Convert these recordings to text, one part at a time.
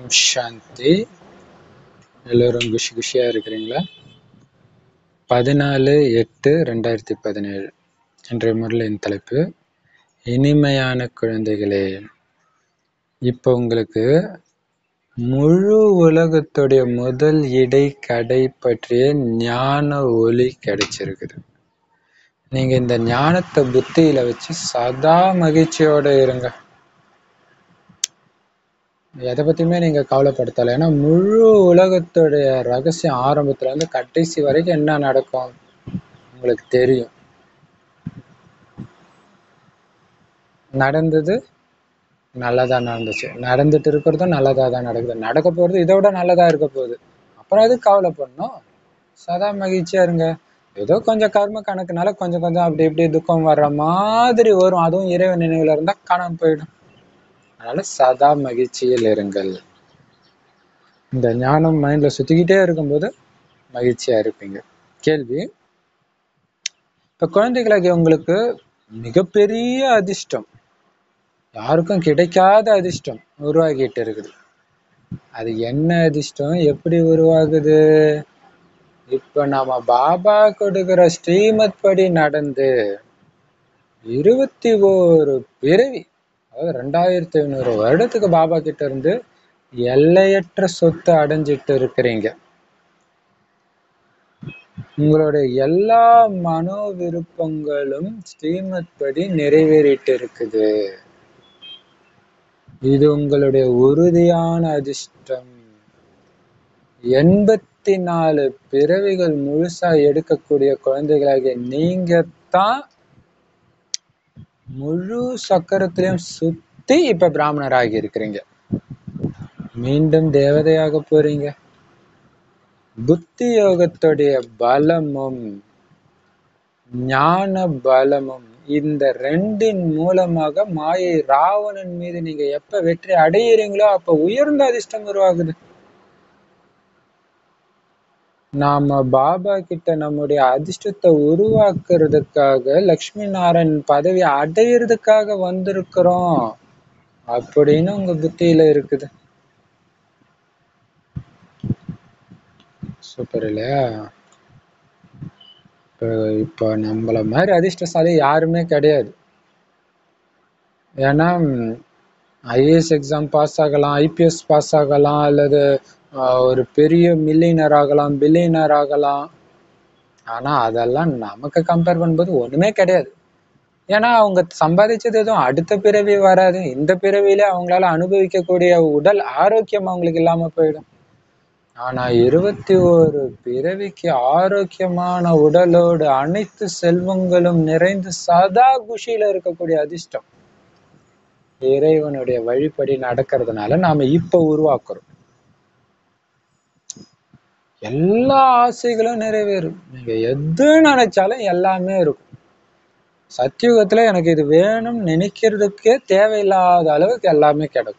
ஓம் சாந்தி எல்லோரும் குஷி குஷியா இருக்கிறீங்களா பதினாலு எட்டு ரெண்டாயிரத்தி பதினேழு இன்றைய முறையின் தலைப்பு இனிமையான குழந்தைகளே இப்போ உங்களுக்கு முழு உலகத்துடைய முதல் இடை கடை பற்றிய ஞான ஒளி கிடைச்சிருக்குது நீங்க இந்த ஞானத்தை புத்தியில வச்சு சதா மகிழ்ச்சியோட இருங்க எதை பத்தியுமே நீங்க கவலைப்படுத்தல ஏன்னா முழு உலகத்துடைய ரகசியம் ஆரம்பத்துல இருந்து கடைசி வரைக்கும் என்ன நடக்கும் உங்களுக்கு தெரியும் நடந்தது நல்லதா நடந்துச்சு நடந்துட்டு இருக்கிறதும் நல்லதா தான் நடக்குது நடக்க போறது இதை விட நல்லதா இருக்க போகுது அப்புறம் அது கவலைப்படணும் சதா மகிழ்ச்சியா இருங்க ஏதோ கொஞ்சம் கர்ம கணக்குனால கொஞ்சம் கொஞ்சம் அப்படி இப்படி துக்கம் வர்ற மாதிரி வரும் அதுவும் இறைவன் நினைவுல இருந்தா காணாம போயிடும் அதனால சதா மகிழ்ச்சியில் இருங்கள் இந்த ஞானம் மைண்ட்ல சுத்திக்கிட்டே இருக்கும்போது மகிழ்ச்சியா இருப்பீங்க கேள்வி இப்ப குழந்தைகளாகிய உங்களுக்கு மிகப்பெரிய அதிர்ஷ்டம் யாருக்கும் கிடைக்காத அதிர்ஷ்டம் உருவாகிட்டு இருக்குது அது என்ன அதிர்ஷ்டம் எப்படி உருவாகுது இப்ப நாம பாபா கொடுக்கிற ஸ்ரீமத் படி நடந்து இருபத்தி ஓரு பிறவி அதாவது ரெண்டாயிரத்தி ஐநூறு வருடத்துக்கு பாபா கிட்ட இருந்து எல்லையற்ற சொத்து அடைஞ்சிட்டு இருக்கிறீங்க உங்களுடைய எல்லா மனோ விருப்பங்களும் ஸ்ரீமத் படி நிறைவேறிட்டு இருக்குது இது உங்களுடைய உறுதியான அதிர்ஷ்டம் எண்பத்தி நாலு பிறவிகள் முழுசா எடுக்கக்கூடிய குழந்தைகளாகிய நீங்க தான் முழு சக்கரத்திலையும் சுத்தி இப்ப பிராமணர் ஆகி இருக்கிறீங்க மீண்டும் தேவதையாக போறீங்க புத்தி யோகத்துடைய பலமும் ஞான பலமும் இந்த ரெண்டின் மூலமாக மாயை ராவணன் மீது நீங்க எப்ப வெற்றி அடையிறீங்களோ அப்ப உயர்ந்த அதிர்ஷ்டம் உருவாகுது நாம பாபா கிட்ட நம்முடைய அதிர்ஷ்டத்தை உருவாக்குறதுக்காக லக்ஷ்மி நாராயண் பதவி அடையிறதுக்காக வந்திருக்கிறோம் அப்படின்னு உங்க புத்தியில இருக்குது சூப்பர் இல்லையா இப்போ இப்போ நம்மள மாதிரி அதிர்ஷ்டசாலி யாருமே கிடையாது ஏன்னா ஐஏஎஸ் எக்ஸாம் பாஸ் ஆகலாம் ஐபிஎஸ் பாஸ் ஆகலாம் அல்லது ஒரு பெரிய மில்லியனர் ஆகலாம் பில்லியனர் ஆகலாம் ஆனா அதெல்லாம் நமக்கு கம்பேர் பண்ணும்போது ஒண்ணுமே கிடையாது ஏன்னா அவங்க சம்பாதிச்சது எதுவும் அடுத்த பிறவி வராது இந்த பிறவியில அவங்களால அனுபவிக்கக்கூடிய உடல் ஆரோக்கியம் அவங்களுக்கு இல்லாம போயிடும் ஆனா இருபத்தி ஒரு பிறவிக்கு ஆரோக்கியமான உடலோடு அனைத்து செல்வங்களும் நிறைந்து சதா குஷியில இருக்கக்கூடிய அதிர்ஷ்டம் இறைவனுடைய வழிபடி நடக்கிறதுனால நாம இப்ப உருவாக்குறோம் எல்லா ஆசைகளும் நிறைவேறும் நீங்க எது நினைச்சாலும் எல்லாமே இருக்கும் சத்தியுகத்துல எனக்கு இது வேணும் நினைக்கிறதுக்கே தேவையில்லாத அளவுக்கு எல்லாமே கிடைக்கும்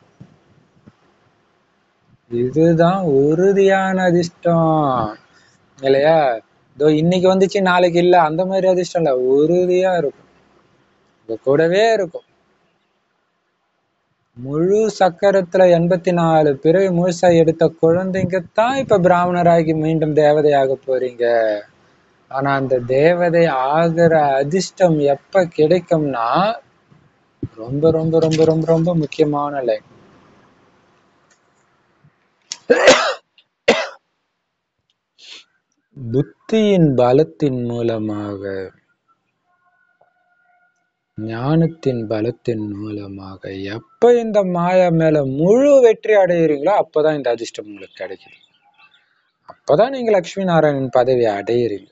இதுதான் உறுதியான அதிர்ஷ்டம் இல்லையா இதோ இன்னைக்கு வந்துச்சு நாளைக்கு இல்ல அந்த மாதிரி அதிர்ஷ்டம் இல்ல உறுதியா இருக்கும் உங்க கூடவே இருக்கும் முழு சக்கரத்துல எண்பத்தி நாலு பிறவி முழுசா எடுத்த குழந்தைங்க தான் இப்ப பிராமணராகி மீண்டும் தேவதையாக போறீங்க ஆனா அந்த தேவதை ஆகிற அதிர்ஷ்டம் எப்ப கிடைக்கும்னா ரொம்ப ரொம்ப ரொம்ப ரொம்ப ரொம்ப முக்கியமான லைன் புத்தியின் பலத்தின் மூலமாக ஞானத்தின் பலத்தின் மூலமாக எப்ப இந்த மாயா மேல முழு வெற்றி அடையிறீங்களோ அப்பதான் இந்த அதிர்ஷ்டம் உங்களுக்கு கிடைக்குது அப்பதான் நீங்க லட்சுமி நாராயணன் பதவியை அடையிறீங்க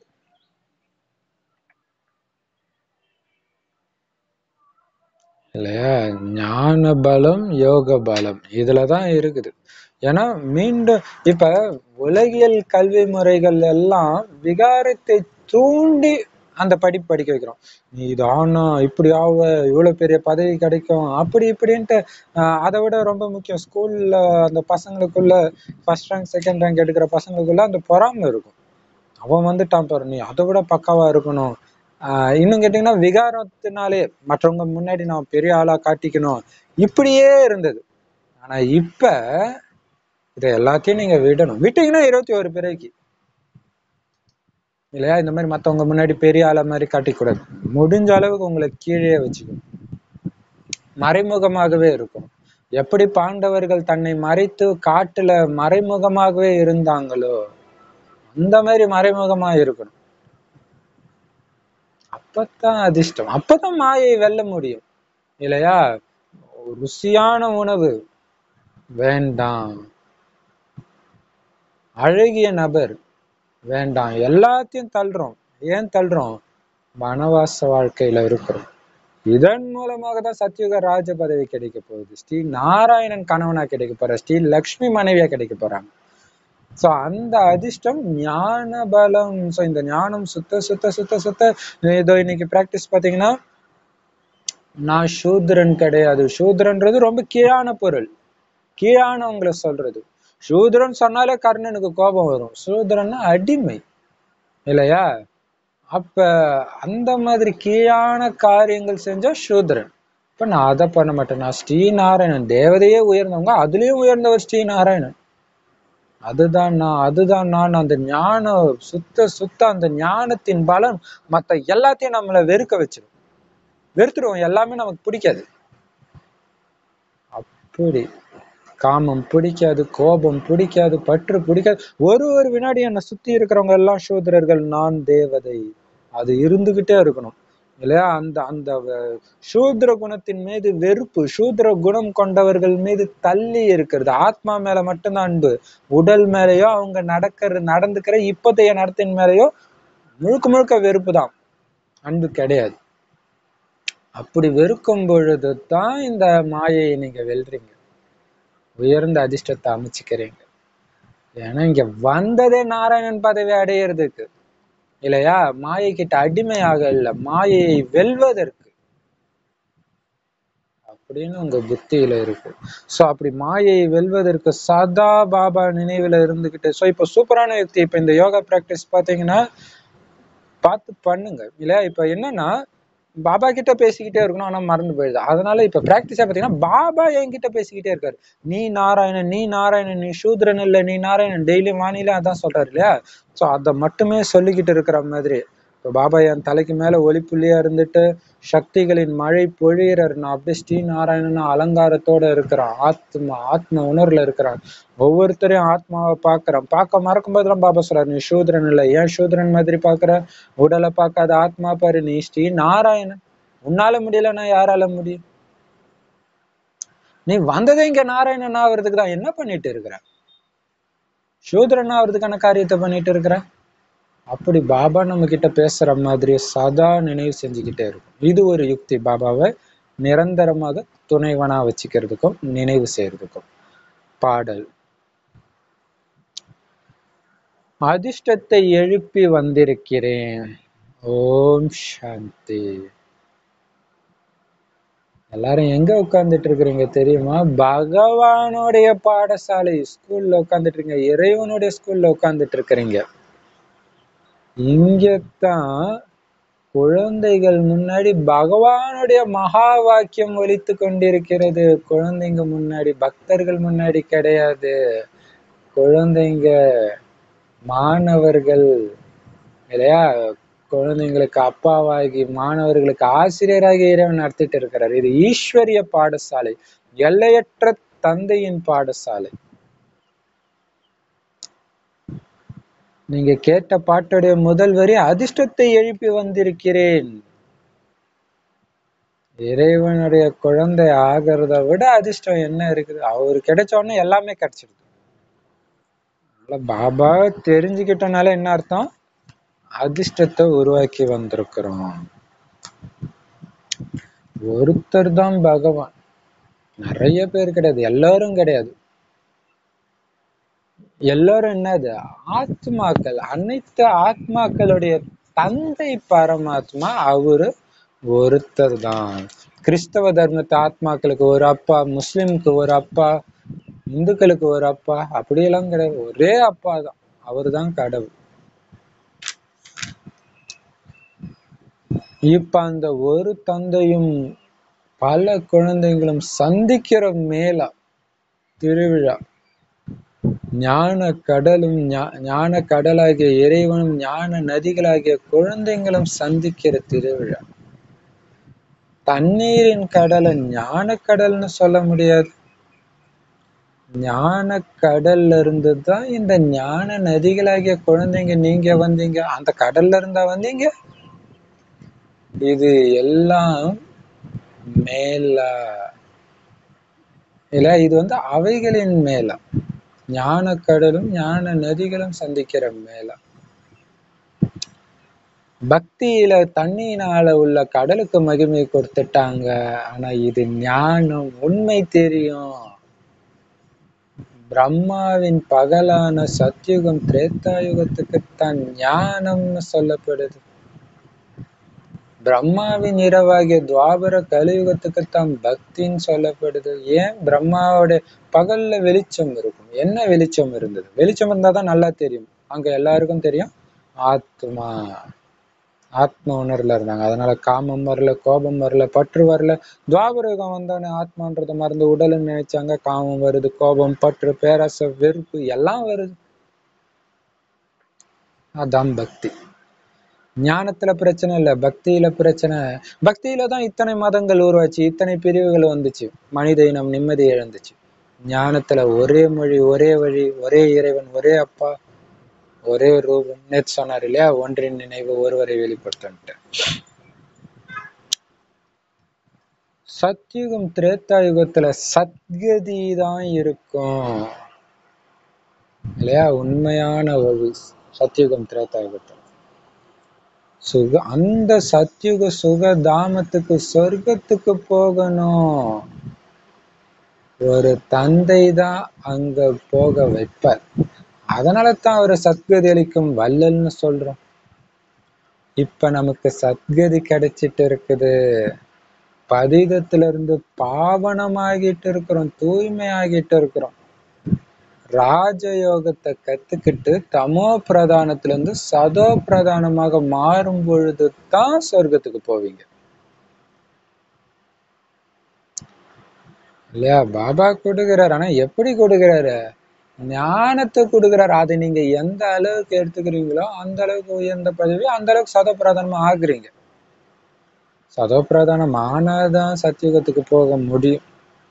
இல்லையா ஞான பலம் யோக பலம் இதுலதான் இருக்குது ஏன்னா மீண்டும் இப்ப உலகியல் கல்வி முறைகள் எல்லாம் விகாரத்தை தூண்டி அந்த படிப்பு படிக்க வைக்கிறோம் நீ இது ஆனா இப்படி ஆவ இவ்வளவு பெரிய பதவி கிடைக்கும் அப்படி இப்படின்ட்டு அதை விட ரொம்ப முக்கியம் ஸ்கூல்ல அந்த பசங்களுக்குள்ள ஃபர்ஸ்ட் ரேங்க் செகண்ட் ரேங்க் எடுக்கிற பசங்களுக்குள்ள அந்த பொறாமை இருக்கும் அவன் வந்துட்டான் பாரு நீ அதை விட பக்காவா இருக்கணும் ஆஹ் இன்னும் கேட்டீங்கன்னா விகாரத்தினாலே மற்றவங்க முன்னாடி நான் பெரிய ஆளா காட்டிக்கணும் இப்படியே இருந்தது ஆனா இப்ப இதை எல்லாத்தையும் நீங்க விடணும் விட்டீங்கன்னா இருபத்தி ஒரு பிறகு இல்லையா இந்த மாதிரி மத்தவங்க முன்னாடி பெரிய ஆள மாதிரி காட்டிக்கூடாது முடிஞ்ச அளவுக்கு உங்களை கீழே வச்சுக்கணும் மறைமுகமாகவே இருக்கும் எப்படி பாண்டவர்கள் தன்னை மறைத்து காட்டுல மறைமுகமாகவே இருந்தாங்களோ அந்த மாதிரி மறைமுகமா இருக்கணும் அப்பதான் அதிர்ஷ்டம் அப்பதான் மாயை வெல்ல முடியும் இல்லையா ருசியான உணவு வேண்டாம் அழகிய நபர் வேண்டாம் எல்லாத்தையும் தள்ளுறோம் ஏன் தள்ளுறோம் வனவாச வாழ்க்கையில இருக்கிறோம் இதன் மூலமாக தான் சத்யுக ராஜ பதவி கிடைக்க போகுது ஸ்ரீ நாராயணன் கணவனா கிடைக்க போற ஸ்ரீ லக்ஷ்மி மனைவியா கிடைக்க போறாங்க சோ அந்த அதிர்ஷ்டம் ஞான பலம் சோ இந்த ஞானம் சுத்த சுத்த சுத்த சுத்த இதோ இன்னைக்கு பிராக்டிஸ் பாத்தீங்கன்னா நான் சூத்ரன் கிடையாது சூத்ரன்றது ரொம்ப கீழான பொருள் கீழானவங்களை சொல்றது சூத்ரன் சொன்னாலே கர்ணனுக்கு கோபம் வரும் சூத்ரன்னா அடிமை இல்லையா அப்ப அந்த மாதிரி கீழான காரியங்கள் செஞ்சா சூத்ரன் இப்ப நான் அதை பண்ண மாட்டேன் நான் ஸ்ரீநாராயணன் தேவதையே உயர்ந்தவங்க அதுலயும் உயர்ந்தவர் ஸ்ரீநாராயணன் அதுதான் நான் அதுதான் நான் அந்த ஞானம் சுத்த சுத்த அந்த ஞானத்தின் பலன் மத்த எல்லாத்தையும் நம்மளை வெறுக்க வச்சிடும் வெறுத்துருவோம் எல்லாமே நமக்கு பிடிக்காது அப்படி காமம் பிடிக்காது கோபம் பிடிக்காது பற்று பிடிக்காது ஒரு ஒரு வினாடி என்னை சுத்தி இருக்கிறவங்க எல்லாம் சூத்திரர்கள் நான் தேவதை அது இருந்துகிட்டே இருக்கணும் இல்லையா அந்த அந்த வ- சூத்ர குணத்தின் மீது வெறுப்பு சூத்ர குணம் கொண்டவர்கள் மீது தள்ளி இருக்கிறது ஆத்மா மேல மட்டும்தான் அன்பு உடல் மேலயோ அவங்க நடக்கிற நடந்துக்கிற இப்போதைய நடத்தின் மேலயோ முழுக்க முழுக்க வெறுப்பு தான் அன்பு கிடையாது அப்படி வெறுக்கும் பொழுது தான் இந்த மாயையை நீங்க வெல்றீங்க உயர்ந்த அதிர்ஷ்டத்தை அமைச்சுக்கிறீங்க ஏன்னா இங்க வந்ததே நாராயணன் பதவி அடையிறதுக்கு இல்லையா மாயை கிட்ட அடிமையாக இல்ல மாயையை வெல்வதற்கு அப்படின்னு உங்க புத்தியில இருக்கு சோ அப்படி மாயையை வெல்வதற்கு சதா பாபா நினைவுல இருந்துகிட்டு சோ இப்ப சூப்பரான யுக்தி இப்ப இந்த யோகா பிராக்டிஸ் பாத்தீங்கன்னா பார்த்து பண்ணுங்க இல்லையா இப்ப என்னன்னா பாபா கிட்ட பேசிக்கிட்டே இருக்கணும் ஆனா மறந்து போயிடுது அதனால இப்ப பிராக்டிஸா பாத்தீங்கன்னா பாபா என்கிட்ட பேசிக்கிட்டே இருக்காரு நீ நாராயணன் நீ நாராயணன் நீ சூத்ரன் இல்ல நீ நாராயணன் டெய்லி வானிலை அதான் சொல்றாரு இல்லையா சோ அதை மட்டுமே சொல்லிக்கிட்டு இருக்கிற மாதிரி இப்ப பாபா என் தலைக்கு மேல ஒளிப்புள்ளியா இருந்துட்டு சக்திகளின் மழை பொழியறாரு நான் அப்படியே ஸ்ரீ நாராயணன் அலங்காரத்தோட இருக்கிறான் ஆத்மா ஆத்ம உணர்வுல இருக்கிறான் ஒவ்வொருத்தரையும் ஆத்மாவை பாக்குறான் பார்க்க மறக்கும் போதெல்லாம் பாபா சொல்றாரு நீ சூத்ரன் இல்ல ஏன் சூத்ரன் மாதிரி பாக்குற உடலை பார்க்காத ஆத்மா பாரு நீ ஸ்ரீ நாராயணன் உன்னால முடியலன்னா யாரால முடியும் நீ வந்ததே இங்க நாராயணன் ஆவறதுக்கு தான் என்ன பண்ணிட்டு இருக்கிற சூத்ரன் ஆவறதுக்கான காரியத்தை பண்ணிட்டு இருக்கிற அப்படி பாபா நம்ம கிட்ட பேசுற மாதிரி சதா நினைவு செஞ்சுக்கிட்டே இருக்கும் இது ஒரு யுக்தி பாபாவை நிரந்தரமாக துணைவனா வச்சுக்கிறதுக்கும் நினைவு செய்யறதுக்கும் பாடல் அதிர்ஷ்டத்தை எழுப்பி வந்திருக்கிறேன் ஓம் சாந்தி எல்லாரும் எங்க உட்கார்ந்துட்டு இருக்கிறீங்க தெரியுமா பகவானுடைய பாடசாலை ஸ்கூல்ல உட்கார்ந்துட்டு இருக்கீங்க இறைவனுடைய ஸ்கூல்ல உட்கார்ந்துட்டு இருக்கிறீங்க இங்கத்தான் குழந்தைகள் முன்னாடி பகவானுடைய மகா வாக்கியம் ஒலித்து கொண்டிருக்கிறது குழந்தைங்க முன்னாடி பக்தர்கள் முன்னாடி கிடையாது குழந்தைங்க மாணவர்கள் இல்லையா குழந்தைங்களுக்கு அப்பாவாகி மாணவர்களுக்கு ஆசிரியராகி இறைவன் நடத்திட்டு இருக்கிறார் இது ஈஸ்வரிய பாடசாலை எல்லையற்ற தந்தையின் பாடசாலை நீங்க கேட்ட பாட்டுடைய முதல் வரி அதிர்ஷ்டத்தை எழுப்பி வந்திருக்கிறேன் இறைவனுடைய குழந்தை ஆகிறத விட அதிர்ஷ்டம் என்ன இருக்குது அவரு கிடைச்ச உடனே எல்லாமே கிடைச்சிடுது அதனால பாபா தெரிஞ்சுக்கிட்டனால என்ன அர்த்தம் அதிர்ஷ்டத்தை உருவாக்கி வந்திருக்கிறோம் ஒருத்தர் தான் பகவான் நிறைய பேர் கிடையாது எல்லாரும் கிடையாது எல்லாரும் என்னது ஆத்மாக்கள் அனைத்து ஆத்மாக்களுடைய தந்தை பரமாத்மா அவரு ஒருத்தர் தான் கிறிஸ்தவ தர்மத்து ஆத்மாக்களுக்கு ஒரு அப்பா முஸ்லிம்க்கு ஒரு அப்பா இந்துக்களுக்கு ஒரு அப்பா அப்படியெல்லாம் கிடையாது ஒரே அப்பா தான் அவர்தான் கடவுள் இப்ப அந்த ஒரு தந்தையும் பல குழந்தைகளும் சந்திக்கிற மேளா திருவிழா ஞான கடலும் ஞா- ஞான கடலாகிய இறைவனும் ஞான நதிகளாகிய குழந்தைங்களும் சந்திக்கிற திருவிழா தண்ணீரின் கடலை ஞான கடல்னு சொல்ல முடியாது ஞான கடல்ல இருந்து தான் இந்த ஞான நதிகளாகிய குழந்தைங்க நீங்க வந்தீங்க அந்த கடல்ல இருந்தா வந்தீங்க இது எல்லாம் மேலா இல்ல இது வந்து அவைகளின் மேலா ஞான கடலும் ஞான நதிகளும் சந்திக்கிற மேலா பக்தியில தண்ணியினால உள்ள கடலுக்கு மகிமை கொடுத்துட்டாங்க ஆனா இது ஞானம் உண்மை தெரியும் பிரம்மாவின் பகலான சத்யுகம் திரேத்தாயுகத்துக்கு தான் ஞானம்னு சொல்லப்படுது பிரம்மாவின் இரவாகிய துவாபர கலியுகத்துக்கு தான் பக்தின்னு சொல்லப்படுது ஏன் பிரம்மாவோட பகல்ல வெளிச்சம் இருக்கும் என்ன வெளிச்சம் இருந்தது வெளிச்சம் இருந்தா தான் நல்லா தெரியும் அங்க எல்லாருக்கும் தெரியும் ஆத்மா ஆத்ம உணர்வுல இருந்தாங்க அதனால காமம் வரல கோபம் வரல பற்று வரல துவாபர யுகம் வந்தோடனே ஆத்மான்றதை மறந்து உடல்னு நினைச்சாங்க காமம் வருது கோபம் பற்று பேராசை வெறுப்பு எல்லாம் வருது அதான் பக்தி ஞானத்துல பிரச்சனை இல்ல பக்தியில பிரச்சனை பக்தியில தான் இத்தனை மதங்கள் உருவாச்சு இத்தனை பிரிவுகள் வந்துச்சு மனித இனம் நிம்மதி இழந்துச்சு ஞானத்துல ஒரே மொழி ஒரே வழி ஒரே இறைவன் ஒரே அப்பா ஒரே ரூபம் நேத்து சொன்னார் இல்லையா ஒன்றின் நினைவு ஒருவரை வெளிப்படுத்தன்ட்டு சத்யுகம் திரேத்தா யுகத்துல சத்கதி தான் இருக்கும் இல்லையா உண்மையான ஒரு சத்யுகம் திரேத்தா யுகத்துல சுக அந்த சத்யுக சுக தாமத்துக்கு சொர்க்கத்துக்கு போகணும் ஒரு தந்தை தான் அங்க போக வைப்பார் அதனால தான் அவரை சத்கதி அளிக்கும் வள்ளல்னு சொல்றோம் இப்ப நமக்கு சத்கதி கிடைச்சிட்டு இருக்குது பதிகத்துல இருந்து பாவனமாகிட்டு இருக்கிறோம் தூய்மை ஆகிட்டு இருக்கிறோம் ராஜயோகத்தை கத்துக்கிட்டு தமோ பிரதானத்துல இருந்து சதோ பிரதானமாக மாறும் பொழுது தான் சொர்க்கத்துக்கு போவீங்க இல்லையா பாபா கொடுக்கிறார் ஆனா எப்படி கொடுக்கிறாரு ஞானத்தை கொடுக்கிறாரு அதை நீங்க எந்த அளவுக்கு எடுத்துக்கிறீங்களோ அந்த அளவுக்கு உயர்ந்த பதவி அந்த அளவுக்கு சதோ பிரதானமா ஆகுறீங்க சதோ பிரதானம் ஆனாதான் சத்தியுகத்துக்கு போக முடியும்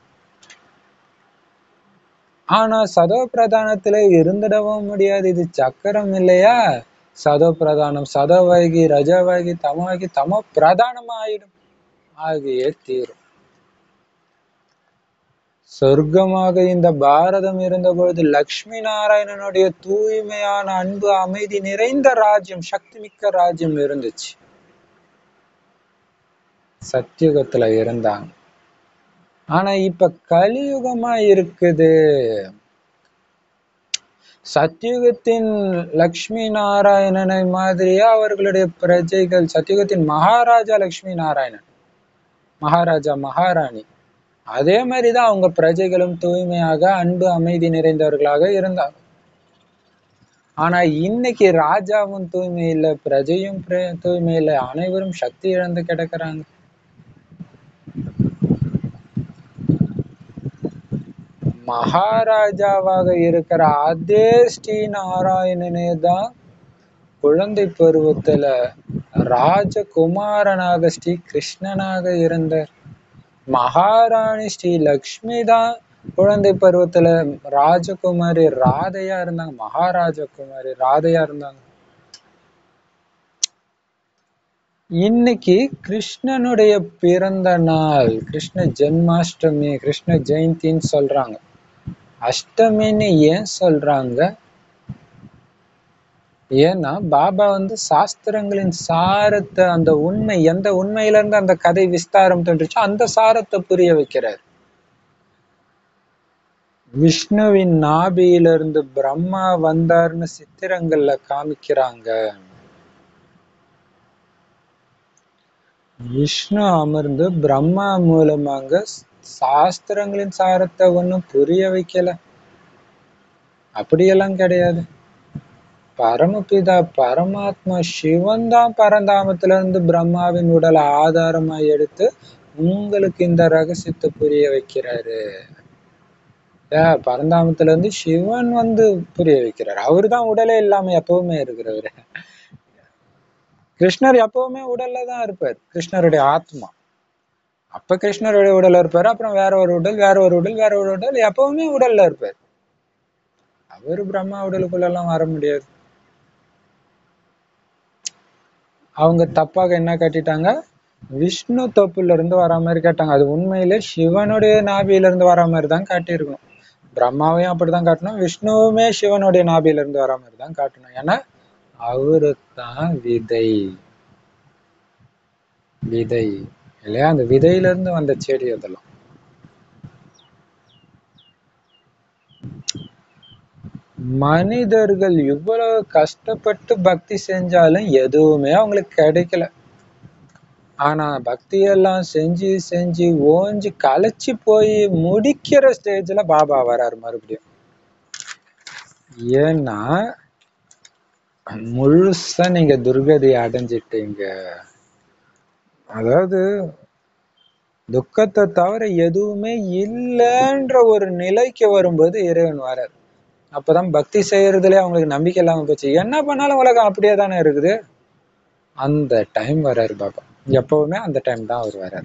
ஆனா சதோ பிரதானத்துல இருந்துடவும் முடியாது இது சக்கரம் இல்லையா சதோ பிரதானம் சதவாகி ரஜவாகி தமவாகி தமோ பிரதானமா ஆயிடும் ஆகியே தீரும் சொர்க்கமாக இந்த பாரதம் இருந்த பொழுது லக்ஷ்மி நாராயணனுடைய தூய்மையான அன்பு அமைதி நிறைந்த ராஜ்யம் சக்தி மிக்க ராஜ்யம் இருந்துச்சு சத்தியுகத்துல இருந்தாங்க ஆனா இப்ப கலியுகமா இருக்குது சத்தியுகத்தின் லக்ஷ்மி நாராயணனை மாதிரியே அவர்களுடைய பிரஜைகள் சத்தியுகத்தின் மகாராஜா லக்ஷ்மி நாராயணன் மகாராஜா மகாராணி அதே மாதிரிதான் அவங்க பிரஜைகளும் தூய்மையாக அன்பு அமைதி நிறைந்தவர்களாக இருந்தாங்க ஆனா இன்னைக்கு ராஜாவும் தூய்மை இல்லை பிரஜையும் பிர- தூய்மை இல்லை அனைவரும் சக்தி இழந்து கிடக்குறாங்க மகாராஜாவாக இருக்கிற அதே ஸ்ரீ நாராயணனே தான் குழந்தை பருவத்துல ராஜகுமாரனாக ஸ்ரீ கிருஷ்ணனாக இருந்தார் மகாராணி ஸ்ரீ லக்ஷ்மி தான் குழந்தை பருவத்துல ராஜகுமாரி ராதையா இருந்தாங்க மகாராஜகுமாரி ராதையா இருந்தாங்க இன்னைக்கு கிருஷ்ணனுடைய பிறந்த நாள் கிருஷ்ண ஜென்மாஷ்டமி கிருஷ்ண ஜெயந்தின்னு சொல்றாங்க அஷ்டமின்னு ஏன் சொல்றாங்க ஏன்னா பாபா வந்து சாஸ்திரங்களின் சாரத்தை அந்த உண்மை எந்த உண்மையில இருந்து அந்த கதை விஸ்தாரம் தோன்றுச்சோ அந்த சாரத்தை புரிய வைக்கிறார் விஷ்ணுவின் நாபியிலிருந்து பிரம்மா வந்தார்னு சித்திரங்கள்ல காமிக்கிறாங்க விஷ்ணு அமர்ந்து பிரம்மா மூலமாக சாஸ்திரங்களின் சாரத்தை ஒன்றும் புரிய வைக்கல அப்படியெல்லாம் கிடையாது பரமபிதா பரமாத்மா சிவன் தான் பரந்தாமத்துல இருந்து பிரம்மாவின் உடலை ஆதாரமா எடுத்து உங்களுக்கு இந்த ரகசியத்தை புரிய வைக்கிறாரு ஏன் பரந்தாமத்துல இருந்து சிவன் வந்து புரிய வைக்கிறார் அவர்தான் உடலே இல்லாம எப்பவுமே இருக்கிறவர் கிருஷ்ணர் எப்பவுமே உடல்ல தான் இருப்பார் கிருஷ்ணருடைய ஆத்மா அப்ப கிருஷ்ணருடைய உடல்ல இருப்பாரு அப்புறம் வேற ஒரு உடல் வேற ஒரு உடல் வேற ஒரு உடல் எப்பவுமே உடல்ல இருப்பார் அவரு பிரம்மா உடலுக்குள்ள எல்லாம் வர முடியாது அவங்க தப்பாக என்ன காட்டிட்டாங்க விஷ்ணு தொப்புல இருந்து வர மாதிரி காட்டாங்க அது உண்மையிலே சிவனுடைய நாபியில இருந்து வர மாதிரி தான் காட்டியிருக்கணும் பிரம்மாவையும் அப்படிதான் காட்டணும் விஷ்ணுவுமே சிவனுடைய நாபியில இருந்து வர மாதிரி தான் காட்டணும் ஏன்னா அவரு தான் விதை விதை இல்லையா அந்த விதையில இருந்து வந்த செடி அதெல்லாம் மனிதர்கள் இவ்வளவு கஷ்டப்பட்டு பக்தி செஞ்சாலும் எதுவுமே அவங்களுக்கு கிடைக்கல ஆனா பக்தி எல்லாம் செஞ்சு செஞ்சு ஓஞ்சி களைச்சு போய் முடிக்கிற ஸ்டேஜ்ல பாபா வராரு மறுபடியும் ஏன்னா முழுசா நீங்க துர்கதி அடைஞ்சிட்டீங்க அதாவது துக்கத்தை தவிர எதுவுமே இல்லைன்ற ஒரு நிலைக்கு வரும்போது இறைவன் வரார் அப்பதான் பக்தி செய்யறதுல அவங்களுக்கு நம்பிக்கை இல்லாம போச்சு என்ன பண்ணாலும் உலகம் அப்படியே தானே இருக்குது அந்த டைம் வராரு பாபா எப்பவுமே அந்த டைம் தான் அவர் வராரு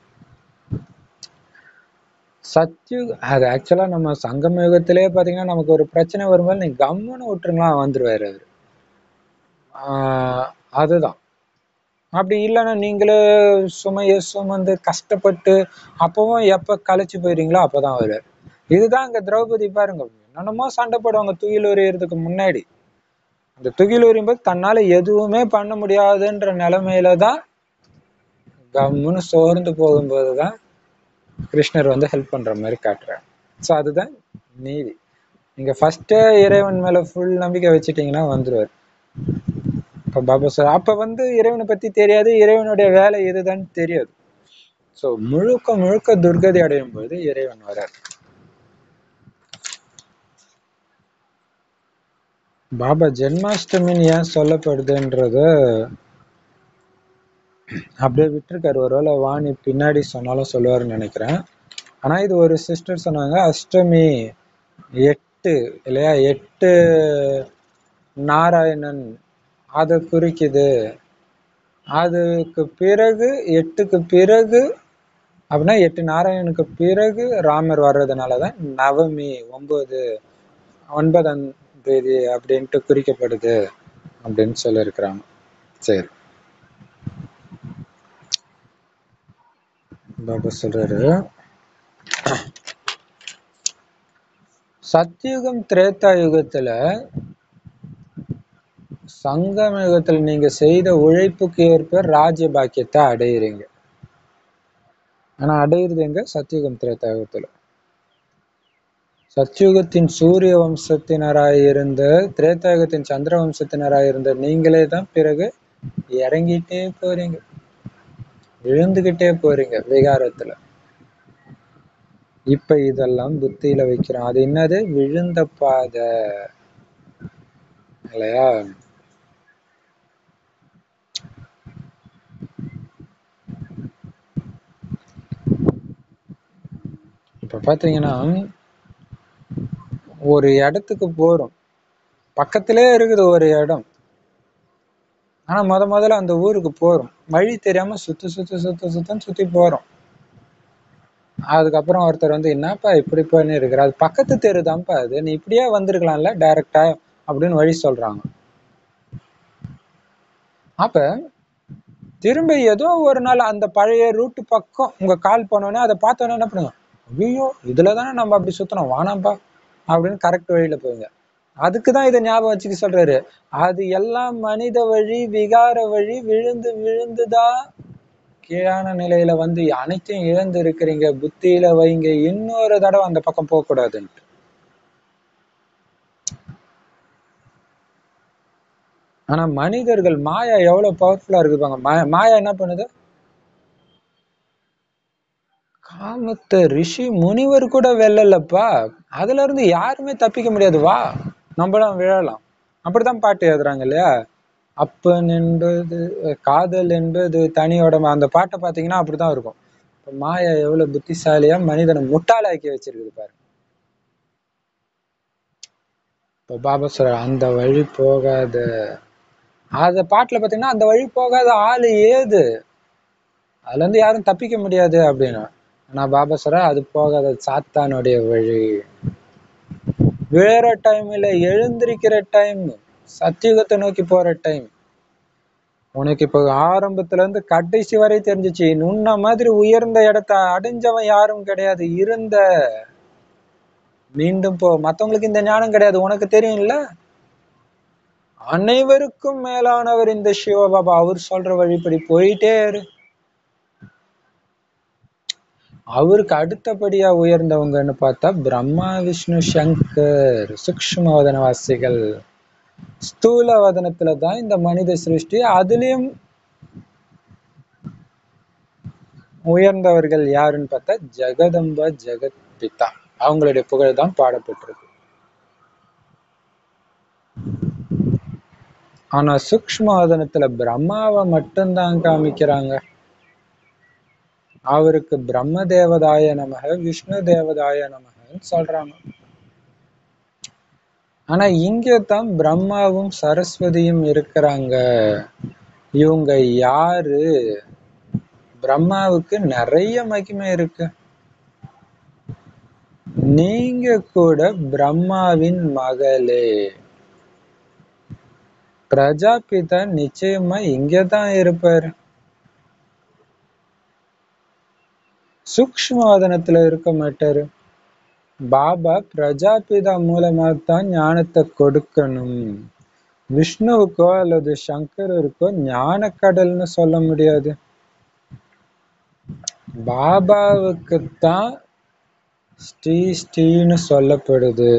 சத்யுக் அது ஆக்சுவலா நம்ம சங்கம யுகத்திலே பாத்தீங்கன்னா நமக்கு ஒரு பிரச்சனை வரும்போது நீங்க கம்முன்னு விட்டுருங்களா வந்துருவாரு அவரு ஆஹ் அதுதான் அப்படி இல்லைன்னா நீங்களே சுமைய சுமந்து கஷ்டப்பட்டு அப்பவும் எப்ப களைச்சு போயிடுறீங்களோ அப்பதான் வருவார் இதுதான் அங்க திரௌபதி பாருங்க என்னென்னமோ சண்டை போடுவாங்க துயில் உரியறதுக்கு முன்னாடி அந்த துகில் உரியும் போது தன்னால எதுவுமே பண்ண முடியாதுன்ற நிலைமையில தான் கம்முன்னு சோர்ந்து போகும்போது தான் கிருஷ்ணர் வந்து ஹெல்ப் பண்ற மாதிரி காட்டுறாரு ஸோ அதுதான் நீதி நீங்க ஃபர்ஸ்டே இறைவன் மேல ஃபுல் நம்பிக்கை வச்சுட்டீங்கன்னா வந்துருவார் இப்ப பாபா சார் அப்ப வந்து இறைவனை பத்தி தெரியாது இறைவனுடைய வேலை இதுதான் தெரியாது ஸோ முழுக்க முழுக்க துர்கதி அடையும் போது இறைவன் வரார் பாபா ஜென்மாஷ்டமின்னு ஏன் சொல்லப்படுதுன்றத அப்படியே விட்டுருக்காரு ஒருவேளை வாணி பின்னாடி சொன்னாலும் சொல்லுவாருன்னு நினைக்கிறேன் ஆனா இது ஒரு சிஸ்டர் சொன்னாங்க அஷ்டமி எட்டு இல்லையா எட்டு நாராயணன் அதை குறிக்குது அதுக்கு பிறகு எட்டுக்கு பிறகு அப்படின்னா எட்டு நாராயணனுக்கு பிறகு ராமர் வர்றதுனாலதான் நவமி ஒன்பது ஒன்பதாம் தேதி அப்படின்ட்டு குறிக்கப்படுது அப்படின்னு சொல்லியிருக்கிறாங்க சரி பாபா சொல்றாரு சத்யுகம் திரேதா யுகத்துல சங்கம யுகத்துல நீங்க செய்த உழைப்புக்கு ஏற்ப ராஜ்ய பாக்கியத்தை அடையிறீங்க ஆனா அடையிறது எங்க சத்யுகம் திரேதா யுகத்துல சத்யுகத்தின் சூரிய வம்சத்தினராய் இருந்த திரேதாயுகத்தின் சந்திர வம்சத்தினராய் இருந்த நீங்களே தான் பிறகு இறங்கிட்டே போறீங்க விழுந்துகிட்டே போறீங்க விகாரத்துல இப்ப இதெல்லாம் புத்தியில வைக்கிறோம் அது என்னது விழுந்த பாதை இல்லையா இப்ப பாத்தீங்கன்னா ஒரு இடத்துக்கு போறோம் பக்கத்திலே இருக்குது ஒரு இடம் ஆனா முத முதல்ல அந்த ஊருக்கு போறோம் வழி தெரியாம சுத்து சுத்து சுத்து சுத்தம் சுத்தி போறோம் அதுக்கப்புறம் ஒருத்தர் வந்து என்னப்பா இப்படி பண்ணி இருக்கிற அது பக்கத்து தெரு தான்ப்பா அது நீ இப்படியே வந்திருக்கலாம்ல டைரக்டா அப்படின்னு வழி சொல்றாங்க அப்ப திரும்ப ஏதோ ஒரு நாள் அந்த பழைய ரூட்டு பக்கம் உங்க கால் பண்ணோன்னே அதை பார்த்தோன்னே என்ன பண்ணுங்க ஐயோ இதுல தானே நம்ம அப்படி சுத்தணும் வானாம்பா அப்படின்னு கரெக்ட் வழியில போங்க அதுக்குதான் இதை ஞாபகம் வச்சுக்க சொல்றாரு அது எல்லாம் மனித வழி விகார வழி விழுந்து விழுந்துதான் கீழான நிலையில வந்து அனைத்தையும் இழந்து இருக்கிறீங்க புத்தியில வைங்க இன்னொரு தடவை அந்த பக்கம் போக கூடாதுன்ட்டு ஆனா மனிதர்கள் மாயா எவ்வளவு பவர்ஃபுல்லா இருக்கு பாங்க மாயா மாயா என்ன பண்ணுது காமத்தை ரிஷி முனிவர் கூட வெல்லலப்பா அதுல இருந்து யாருமே தப்பிக்க முடியாது வா நம்மளும் விழலாம் அப்படிதான் பாட்டு எழுதுறாங்க இல்லையா அப்பன் என்பது காதல் என்பது தனி உடம்பு அந்த பாட்டை பாத்தீங்கன்னா அப்படிதான் இருக்கும் இப்ப மாயா எவ்வளவு புத்திசாலியா மனிதனை முட்டாளாக்கி வச்சிருக்குது பாரு இப்போ பாபா சொல்ற அந்த வழி போகாத அந்த பாட்டுல பாத்தீங்கன்னா அந்த வழி போகாத ஆளு ஏது அதுல இருந்து யாரும் தப்பிக்க முடியாது அப்படின்னு ஆனா பாபா சொல்ற அது போகாத சாத்தானுடைய வழி வேற டைம் இல்ல எழுந்திருக்கிற டைம் சத்தியுகத்தை நோக்கி போற டைம் உனக்கு இப்போ ஆரம்பத்துல இருந்து கடைசி வரை தெரிஞ்சிச்சு உன்ன மாதிரி உயர்ந்த இடத்த அடைஞ்சவன் யாரும் கிடையாது இருந்த மீண்டும் போ மத்தவங்களுக்கு இந்த ஞானம் கிடையாது உனக்கு தெரியும்ல அனைவருக்கும் மேலானவர் இந்த சிவபாபா அவர் சொல்ற வழிப்படி போயிட்டே இரு அவருக்கு அடுத்தபடியா உயர்ந்தவங்கன்னு பார்த்தா பிரம்மா விஷ்ணு சங்கர் சூக்ஷ்ம வதனவாசிகள் ஸ்தூல வதனத்துல தான் இந்த மனித சிருஷ்டி அதுலயும் உயர்ந்தவர்கள் யாருன்னு பார்த்தா ஜெகதம்பா ஜெகத் பிதா அவங்களுடைய புகழ் தான் பாடப்பட்டிருக்கு ஆனா சூக்ஷ்ம வதனத்துல பிரம்மாவை மட்டும்தான் காமிக்கிறாங்க அவருக்கு பிரம்ம தேவதாய நமக விஷ்ணு தேவதாய நமகன்னு சொல்றாங்க ஆனா இங்க தான் பிரம்மாவும் சரஸ்வதியும் இருக்கிறாங்க இவங்க யாரு பிரம்மாவுக்கு நிறைய மகிமை இருக்கு நீங்க கூட பிரம்மாவின் மகளே பிரஜாபிதா நிச்சயமா இங்கதான் இருப்பாரு சூக்ஷ்மவாதனத்துல இருக்க மாட்டாரு பாபா பிரஜாபிதா மூலமா தான் ஞானத்தை கொடுக்கணும் விஷ்ணுவுக்கோ அல்லது சங்கரருக்கோ ஞானக்கடல்னு சொல்ல முடியாது பாபாவுக்கு தான் ஸ்ரீ ஸ்ரீன்னு சொல்லப்படுது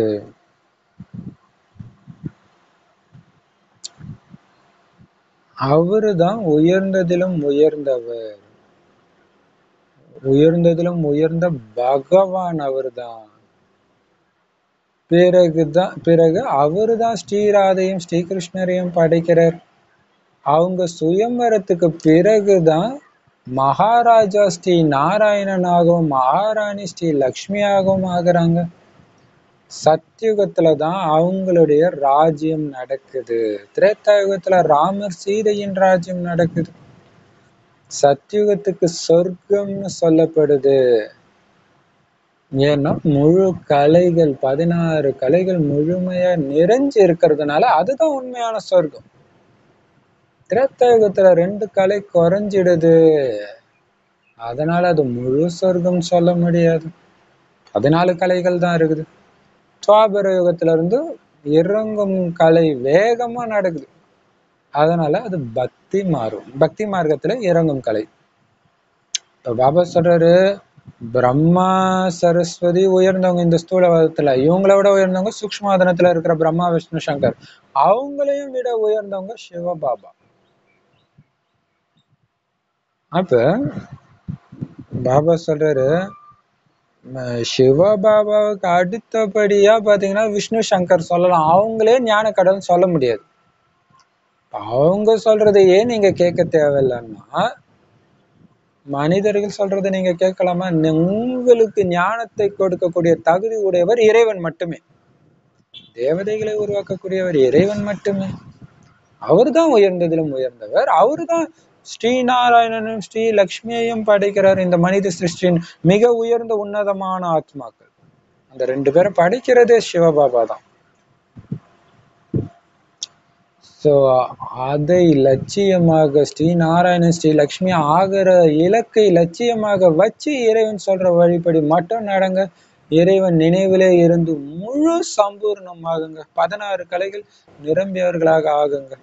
அவருதான் உயர்ந்ததிலும் உயர்ந்தவர் உயர்ந்ததிலும் உயர்ந்த பகவான் அவர்தான் பிறகுதான் பிறகு அவருதான் ஸ்ரீராதையும் ஸ்ரீகிருஷ்ணரையும் படைக்கிறார் அவங்க சுயம்பரத்துக்கு பிறகுதான் மகாராஜா ஸ்ரீ நாராயணனாகவும் மகாராணி ஸ்ரீ லக்ஷ்மியாகவும் ஆகுறாங்க சத்தியுகத்துல தான் அவங்களுடைய ராஜ்யம் நடக்குது திரேத்தாயுகத்துல ராமர் சீதையின் ராஜ்யம் நடக்குது சத்தியுகத்துக்கு சொர்க்கம்னு சொல்லப்படுது ஏன்னா முழு கலைகள் பதினாறு கலைகள் முழுமையா நிறைஞ்சு இருக்கிறதுனால அதுதான் உண்மையான சொர்க்கம் திரேத்தாயுகத்துல ரெண்டு கலை குறைஞ்சிடுது அதனால அது முழு சொர்க்கம் சொல்ல முடியாது பதினாலு கலைகள் தான் இருக்குது துவாபர யுகத்துல இருந்து இறங்கும் கலை வேகமா நடக்குது அதனால அது பக்தி மாறும் பக்தி மார்க்கத்துல இறங்கும் கலை இப்ப பாபா சொல்றாரு பிரம்மா சரஸ்வதி உயர்ந்தவங்க இந்த ஸ்தூலவாதத்துல இவங்கள விட உயர்ந்தவங்க சூக்ஷ்மவாதனத்துல இருக்கிற பிரம்மா விஷ்ணு சங்கர் அவங்களையும் விட உயர்ந்தவங்க சிவபாபா அப்ப பாபா சொல்றாரு சிவபாபாவுக்கு அடுத்தபடியா பாத்தீங்கன்னா விஷ்ணு சங்கர் சொல்லலாம் அவங்களே ஞான கடல் சொல்ல முடியாது அவங்க சொல்றதையே நீங்க கேட்க தேவையில்லைன்னா மனிதர்கள் சொல்றதை நீங்க கேட்கலாமா உங்களுக்கு ஞானத்தை கொடுக்கக்கூடிய தகுதி உடையவர் இறைவன் மட்டுமே தேவதைகளை உருவாக்கக்கூடியவர் இறைவன் மட்டுமே அவர்தான் உயர்ந்ததிலும் உயர்ந்தவர் அவர்தான் ஸ்ரீநாராயணனும் ஸ்ரீ லக்ஷ்மியையும் படைக்கிறார் இந்த மனித சிருஷ்டியின் மிக உயர்ந்த உன்னதமான ஆத்மாக்கள் அந்த ரெண்டு பேரும் படைக்கிறதே சிவபாபா தான் ஸோ அதை லட்சியமாக ஸ்ரீ நாராயணன் ஸ்ரீ லக்ஷ்மி ஆகிற இலக்கை லட்சியமாக வச்சு இறைவன் சொல்ற வழிபடி மட்டும் நடங்க இறைவன் நினைவிலே இருந்து முழு சம்பூர்ணமாகுங்க பதினாறு கலைகள் நிரம்பியவர்களாக ஆகுங்க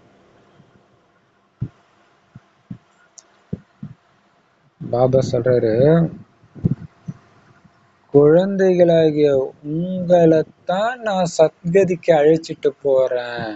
பாபா சொல்றாரு குழந்தைகளாகிய உங்களைத்தான் நான் சத்கதிக்கு அழைச்சிட்டு போறேன்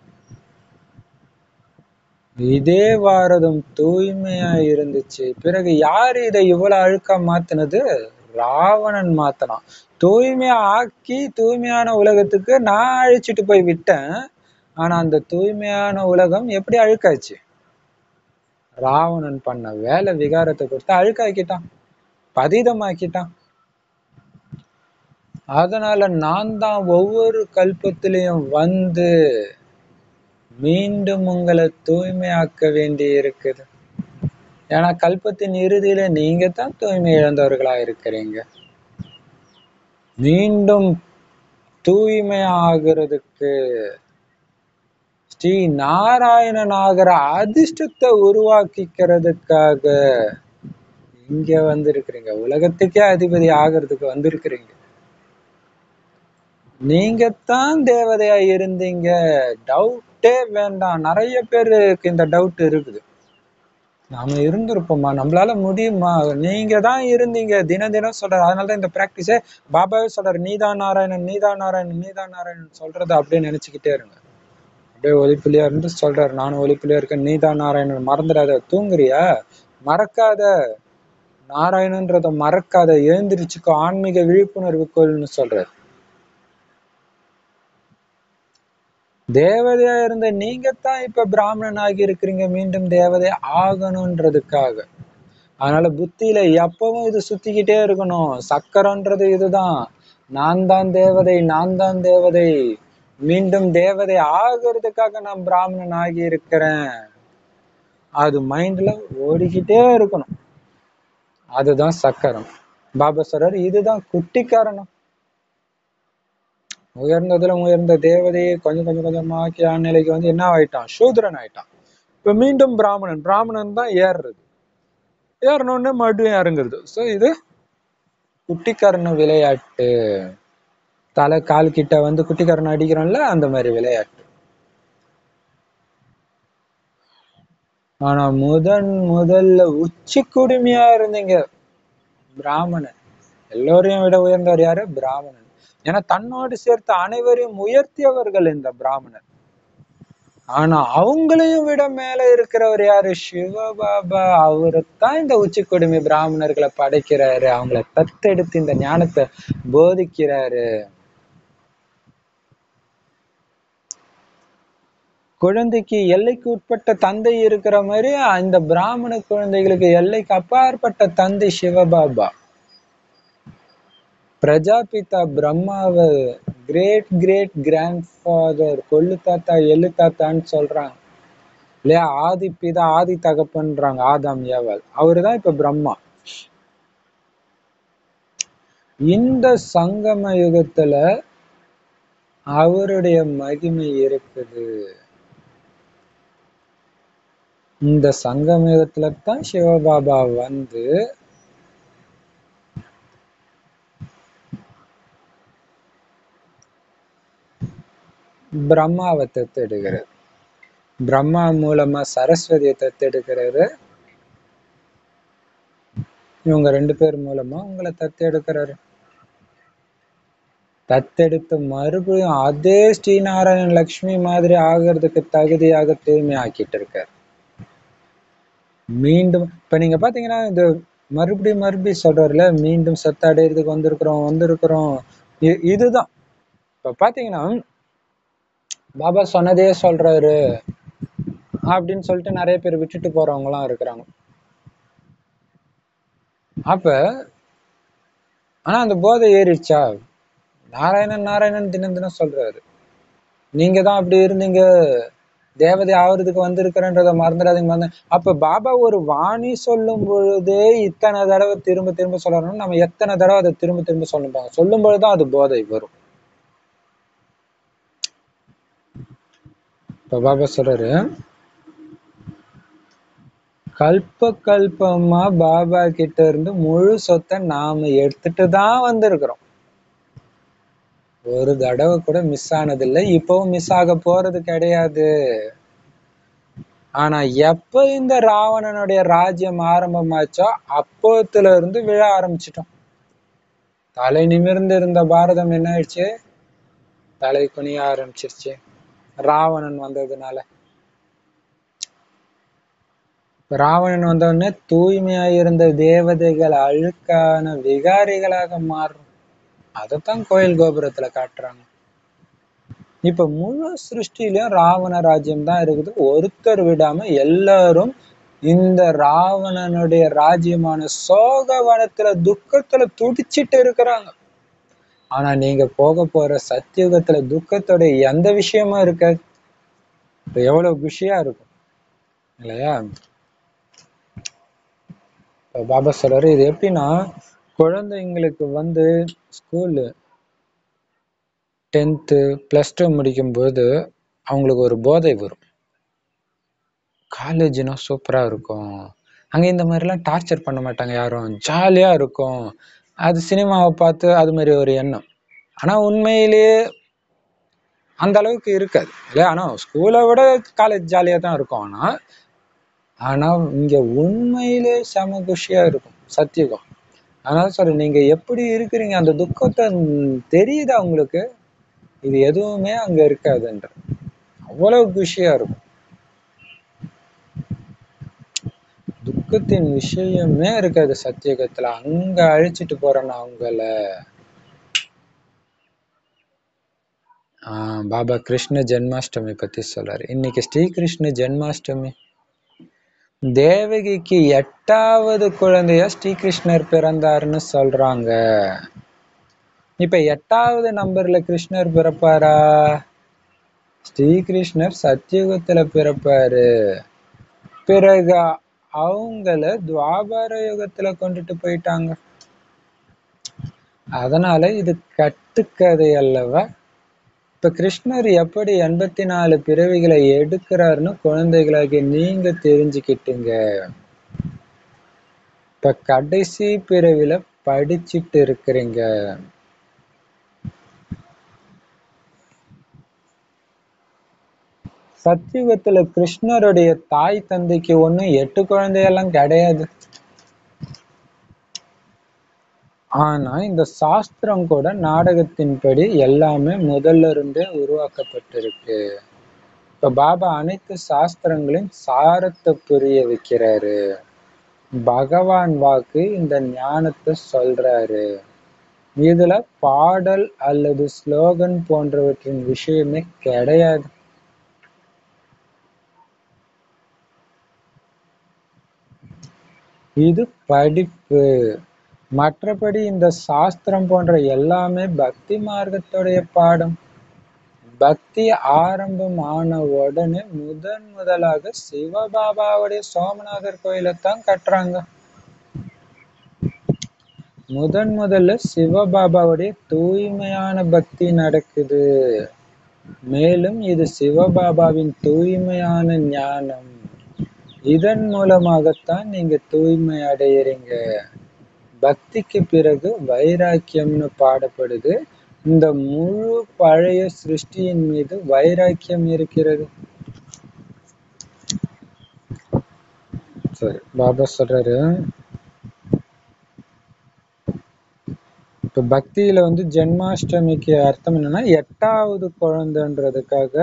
இதே பாரதம் தூய்மையா இருந்துச்சு பிறகு யாரு இதை இவ்வளவு அழுக்கா மாத்தினது ராவணன் மாத்தனான் தூய்மையா ஆக்கி தூய்மையான உலகத்துக்கு நான் அழைச்சிட்டு போய் விட்டேன் ஆனா அந்த தூய்மையான உலகம் எப்படி அழுக்காச்சு ராவணன் பண்ண வேலை விகாரத்தை கொடுத்து அழுக்காக்கிட்டான் பதிதமாக்கிட்டான் அதனால நான் தான் ஒவ்வொரு கல்பத்திலையும் வந்து மீண்டும் உங்களை தூய்மையாக்க வேண்டி இருக்குது ஏன்னா கல்பத்தின் இறுதியில நீங்க தான் தூய்மை இழந்தவர்களா இருக்கிறீங்க மீண்டும் தூய்மை ஆகிறதுக்கு ஸ்ரீ நாராயணன் ஆகிற அதிர்ஷ்டத்தை உருவாக்கிக்கிறதுக்காக இங்க வந்திருக்கிறீங்க உலகத்துக்கே அதிபதி ஆகிறதுக்கு வந்திருக்கிறீங்க நீங்க தான் தேவதையா இருந்தீங்க டவுட்டே வேண்டாம் நிறைய பேருக்கு இந்த டவுட் இருக்குது நாம இருந்திருப்போமா நம்மளால முடியுமா நீங்க தான் இருந்தீங்க தின தினம் சொல்றாரு அதனாலதான் இந்த பிராக்டிஸே பாபாவே சொல்றாரு நீதான் நாராயணன் நீதான் நாராயணன் நீதான் நாராயணன் சொல்றதை அப்படியே நினைச்சுக்கிட்டே இருங்க அப்படியே ஒலிப்புலியா இருந்து சொல்றாரு நானும் ஒலிப்புலியா இருக்கேன் நீதான் நாராயணன் மறந்துடாத தூங்குறியா மறக்காத நாராயணன்றத மறக்காத எழுந்திருச்சுக்கோ ஆன்மீக விழிப்புணர்வு கொள்னு சொல்றாரு தேவதையா இருந்த நீங்க தான் இப்ப பிராமணன் ஆகி இருக்கிறீங்க மீண்டும் தேவதை ஆகணுன்றதுக்காக அதனால புத்தியில எப்பவும் இது சுத்திக்கிட்டே இருக்கணும் சக்கரன்றது இதுதான் நான் தான் தேவதை நான் தான் தேவதை மீண்டும் தேவதை ஆகிறதுக்காக நான் பிராமணன் ஆகி இருக்கிறேன் அது மைண்ட்ல ஓடிக்கிட்டே இருக்கணும் அதுதான் சக்கரம் பாபா சொல்றாரு இதுதான் குட்டி காரணம் உயர்ந்ததுல உயர்ந்த தேவதையை கொஞ்சம் கொஞ்சம் கொஞ்சமாக்கி நிலைக்கு வந்து என்ன ஆயிட்டான் சூத்ரன் ஆயிட்டான் இப்ப மீண்டும் பிராமணன் பிராமணன் தான் ஏறுறது ஏறினோடனே மறுபடியும் இறங்குறது ஸோ இது குட்டிக்கரண விளையாட்டு தலை கால் கிட்ட வந்து குட்டிக்கரணம் அடிக்கிறோம்ல அந்த மாதிரி விளையாட்டு ஆனா முதன் முதல்ல உச்சி குடுமையா இருந்தீங்க பிராமணன் எல்லோரையும் விட உயர்ந்தவர் யாரு பிராமணன் ஏன்னா தன்னோடு சேர்த்து அனைவரையும் உயர்த்தியவர்கள் இந்த பிராமணர் ஆனா அவங்களையும் விட மேல இருக்கிறவர் யாரு சிவபாபா அவரைத்தான் இந்த உச்சி கொடுமை பிராமணர்களை படைக்கிறாரு அவங்கள தத்தெடுத்து இந்த ஞானத்தை போதிக்கிறாரு குழந்தைக்கு எல்லைக்கு உட்பட்ட தந்தை இருக்கிற மாதிரி இந்த பிராமண குழந்தைகளுக்கு எல்லைக்கு அப்பாற்பட்ட தந்தை சிவபாபா பிரஜாபிதா பிரம்மாவை கிரேட் கிரேட் கிராண்ட் ஃபாதர் கொள்ளு தாத்தா எள்ளு தாத்தான்னு சொல்றாங்க இல்லையா ஆதி பிதா ஆதி தகப்பன்றாங்க ஆதாம் ஏவாள் அவருதான் இப்ப பிரம்மா இந்த சங்கம யுகத்துல அவருடைய மகிமை இருக்குது இந்த சங்கம யுகத்துல தான் சிவபாபா வந்து பிரம்மாவை தத்தெடுக்கிறார் பிரம்மா மூலமா சரஸ்வதியை தத்தெடுக்கிறாரு இவங்க ரெண்டு பேர் மூலமா உங்களை தத்தெடுக்கிறாரு தத்தெடுத்து மறுபடியும் அதே ஸ்ரீநாராயண லக்ஷ்மி மாதிரி ஆகிறதுக்கு தகுதியாக தூய்மை ஆக்கிட்டு இருக்காரு மீண்டும் இப்ப நீங்க பாத்தீங்கன்னா இது மறுபடியும் மறுபடியும் சொல்றாருல மீண்டும் சத்து அடையிறதுக்கு வந்திருக்கிறோம் வந்திருக்கிறோம் இ- இதுதான் இப்ப பாத்தீங்கன்னா பாபா சொன்னதே சொல்றாரு அப்படின்னு சொல்லிட்டு நிறைய பேர் விட்டுட்டு போறவங்க எல்லாம் இருக்கிறாங்க அப்ப ஆனா அந்த போதை ஏறிடுச்சா நாராயணன் நாராயணன் தினம் தினம் சொல்றாரு நீங்க தான் அப்படி இருந்தீங்க தேவதை ஆவறதுக்கு வந்திருக்கிறன்றத மறந்துடாதீங்க மறந்து அப்ப பாபா ஒரு வாணி சொல்லும் பொழுதே இத்தனை தடவை திரும்ப திரும்ப சொல்லணும்னு நம்ம எத்தனை தடவை அதை திரும்ப திரும்ப சொல்லுப்பாங்க சொல்லும் பொழுதுதான் அது போதை வரும் இப்ப பாபா சொல்றாரு கல்ப கல்பமா பாபா கிட்ட இருந்து முழு சொத்தை நாம எடுத்துட்டு தான் வந்திருக்கிறோம் ஒரு தடவை கூட மிஸ் ஆனதில்லை இப்பவும் மிஸ் ஆக போறது கிடையாது ஆனா எப்ப இந்த ராவணனுடைய ராஜ்யம் ஆரம்பமாச்சோ அப்போத்துல இருந்து விழ ஆரம்பிச்சிட்டோம் தலை நிமிர்ந்து இருந்த பாரதம் என்ன ஆயிடுச்சு தலை குனிய ஆரம்பிச்சிருச்சு ராவணன் வந்ததுனால ராவணன் வந்தவுடனே தூய்மையா இருந்த தேவதைகள் அழுக்கான விகாரிகளாக மாறும் அதைத்தான் கோயில் கோபுரத்துல காட்டுறாங்க இப்ப முழு சிருஷ்டிலையும் ராவண ராஜ்யம் தான் இருக்குது ஒருத்தர் விடாம எல்லாரும் இந்த ராவணனுடைய ராஜ்யமான சோகவனத்துல துக்கத்துல துடிச்சிட்டு இருக்கிறாங்க ஆனா நீங்க போக போற சத்தியுகத்துல துக்கத்தோட எந்த விஷயமும் இருக்காது இப்ப எவ்வளவு குஷியா இருக்கும் இல்லையா இப்ப பாபா சொல்றாரு இது எப்படின்னா குழந்தைங்களுக்கு வந்து ஸ்கூலு டென்த்து ப்ளஸ் டூ முடிக்கும்போது அவங்களுக்கு ஒரு போதை வரும் காலேஜ்னா சூப்பரா இருக்கும் அங்க இந்த மாதிரிலாம் டார்ச்சர் பண்ண மாட்டாங்க யாரும் ஜாலியா இருக்கும் அது சினிமாவை பார்த்து அது மாதிரி ஒரு எண்ணம் ஆனா உண்மையிலேயே அந்த அளவுக்கு இருக்காது இல்லையா ஆனா ஸ்கூலை விட காலேஜ் ஜாலியா தான் இருக்கும் ஆனா ஆனா இங்க உண்மையிலே செம குஷியா இருக்கும் சத்தியுகம் அதனால சொல்றேன் நீங்க எப்படி இருக்கிறீங்க அந்த துக்கத்தை ம், தெரியுதா உங்களுக்கு இது எதுவுமே அங்க இருக்காதுன்ற அவ்வளவு குஷியா இருக்கும் துக்கத்தின் விஷயமே இருக்காது சத்தியுகத்துல அங்க அழிச்சிட்டு போறேன் நான் உங்களை ஆஹ் பாபா கிருஷ்ண ஜென்மாஷ்டமி பத்தி சொல்றாரு இன்னைக்கு ஸ்ரீகிருஷ்ண ஜென்மாஷ்டமி தேவகிக்கு எட்டாவது குழந்தையா ஸ்ரீகிருஷ்ணர் பிறந்தாருன்னு சொல்றாங்க இப்ப எட்டாவது நம்பர்ல கிருஷ்ணர் பிறப்பாரா ஸ்ரீகிருஷ்ணர் சத்தியுகத்துல பிறப்பாரு பிறகு அவங்கள துவாபர யுகத்துல கொண்டுட்டு போயிட்டாங்க அதனால இது கட்டுக்கதை அல்லவா இப்ப கிருஷ்ணர் எப்படி எண்பத்தி நாலு பிறவிகளை எடுக்கிறாருன்னு குழந்தைகளாகி நீங்க தெரிஞ்சுக்கிட்டீங்க இப்ப கடைசி பிறவில படிச்சிட்டு இருக்கிறீங்க சத்தியுகத்துல கிருஷ்ணருடைய தாய் தந்தைக்கு ஒண்ணும் எட்டு குழந்தையெல்லாம் கிடையாது ஆனா இந்த சாஸ்திரம் கூட நாடகத்தின்படி எல்லாமே முதல்ல இருந்தே உருவாக்கப்பட்டிருக்கு இப்ப பாபா அனைத்து சாஸ்திரங்களையும் சாரத்தை புரிய வைக்கிறாரு பகவான் வாக்கு இந்த ஞானத்தை சொல்றாரு இதுல பாடல் அல்லது ஸ்லோகன் போன்றவற்றின் விஷயமே கிடையாது இது படிப்பு மற்றபடி இந்த சாஸ்திரம் போன்ற எல்லாமே பக்தி மார்க்கத்துடைய பாடம் பக்தி ஆரம்பம் ஆன உடனே முதன் முதலாக சிவபாபாவுடைய சோமநாதர் கோயிலை தான் கட்டுறாங்க முதன் முதல்ல சிவபாபாவுடைய தூய்மையான பக்தி நடக்குது மேலும் இது சிவபாபாவின் தூய்மையான ஞானம் இதன் மூலமாகத்தான் நீங்க தூய்மை அடையறீங்க பக்திக்கு பிறகு வைராக்கியம்னு பாடப்படுது இந்த முழு பழைய சிருஷ்டியின் மீது வைராக்கியம் இருக்கிறது சரி பாபா சொல்றாரு இப்ப பக்தியில வந்து ஜென்மாஷ்டமிக்கு அர்த்தம் என்னன்னா எட்டாவது குழந்தைன்றதுக்காக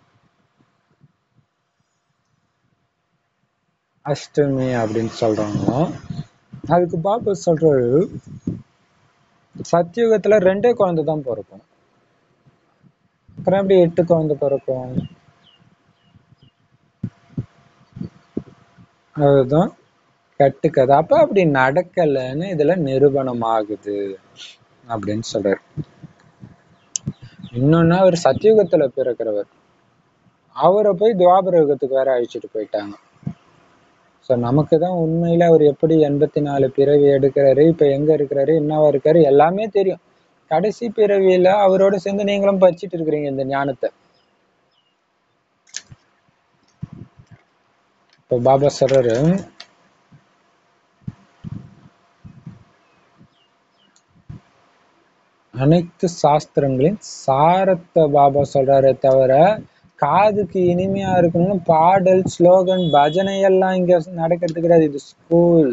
அஷ்டமி அப்படின்னு சொல்றாங்க அதுக்கு பாபா சொல்றாரு சத்தியுகத்துல ரெண்டே குழந்தை தான் பிறக்கும் அப்புறம் எப்படி எட்டு குழந்தை பிறக்கும் அதுதான் கட்டுக்கதை அப்ப அப்படி நடக்கலைன்னு இதுல நிரூபணம் ஆகுது அப்படின்னு சொல்றாரு இன்னொன்னு அவர் சத்தியுகத்துல பிறக்கிறவர் அவரை போய் துவாபர யுகத்துக்கு வேற அழிச்சிட்டு போயிட்டாங்க ஸோ நமக்கு தான் உண்மையில அவர் எப்படி எண்பத்தி நாலு பிறவி எடுக்கிறாரு இப்ப எங்க இருக்கிறாரு என்னவா இருக்காரு எல்லாமே தெரியும் கடைசி பிறவியில அவரோட சேர்ந்து நீங்களும் படிச்சிட்டு இருக்கிறீங்க இந்த ஞானத்தை இப்போ பாபா சொல்றாரு அனைத்து சாஸ்திரங்களின் சாரத்தை பாபா சொல்றாரே தவிர காதுக்கு இனிமையா இருக்கணும்னு பாடல் ஸ்லோகன் பஜனை எல்லாம் இங்க நடக்கிறது கிடையாது இது ஸ்கூல்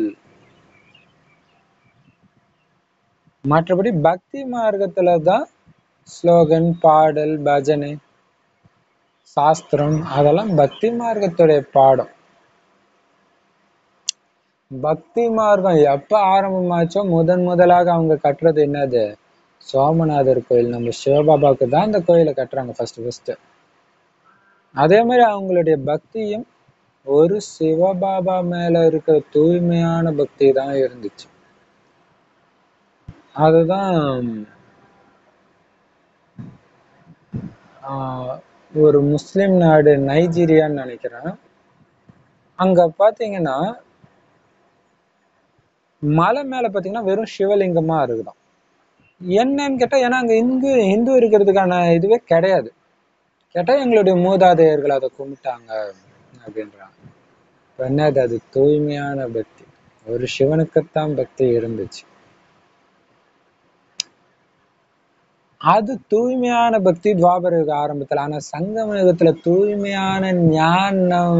மற்றபடி பக்தி மார்க்கத்துல தான் ஸ்லோகன் பாடல் பஜனை சாஸ்திரம் அதெல்லாம் பக்தி மார்க்கத்துடைய பாடம் பக்தி மார்க்கம் எப்ப ஆரம்பமாச்சோ முதன் முதலாக அவங்க கட்டுறது என்னது சோமநாதர் கோயில் நம்ம சிவபாபாவுக்கு தான் இந்த கோயிலை கட்டுறாங்க ஃபர்ஸ்ட் ஃபர்ஸ்ட் அதே மாதிரி அவங்களுடைய பக்தியும் ஒரு சிவபாபா மேல இருக்கிற தூய்மையான பக்தி தான் இருந்துச்சு அதுதான் ஆஹ் ஒரு முஸ்லிம் நாடு நைஜீரியான்னு நினைக்கிறேன் அங்க பாத்தீங்கன்னா மலை மேல பாத்தீங்கன்னா வெறும் சிவலிங்கமா இருக்குதாம் என்னன்னு கேட்டா ஏன்னா அங்க இந்து இந்து இருக்கிறதுக்கான இதுவே கிடையாது கேட்டா எங்களுடைய மூதாதையர்கள் அதை கும்பிட்டாங்க அப்படின்றாங்க இப்ப என்னது அது தூய்மையான பக்தி ஒரு சிவனுக்குத்தான் பக்தி இருந்துச்சு அது தூய்மையான பக்தி துவாபர யுக ஆரம்பத்துல ஆனா சங்கம யுகத்துல தூய்மையான ஞானம்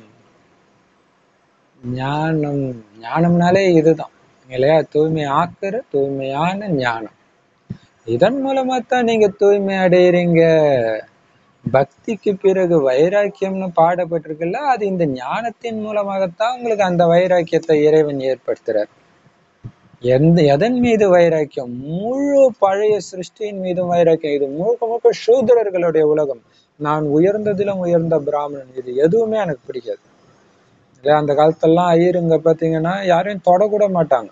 ஞானம் ஞானம்னாலே இதுதான் இல்லையா தூய்மை ஆக்குற தூய்மையான ஞானம் இதன் மூலமா தான் நீங்க தூய்மை அடையறீங்க பக்திக்கு பிறகு வைராக்கியம்னு பாடப்பட்டிருக்குல்ல அது இந்த ஞானத்தின் மூலமாகத்தான் உங்களுக்கு அந்த வைராக்கியத்தை இறைவன் ஏற்படுத்துறார் எந்த எதன் மீது வைராக்கியம் முழு பழைய சிருஷ்டியின் மீதும் வைராக்கியம் இது முழுக்க முழுக்க சூத்திரர்களுடைய உலகம் நான் உயர்ந்ததிலும் உயர்ந்த பிராமணன் இது எதுவுமே எனக்கு பிடிக்காது இல்லையா அந்த காலத்தெல்லாம் ஐயருங்க பாத்தீங்கன்னா யாரையும் தொடக்கூட மாட்டாங்க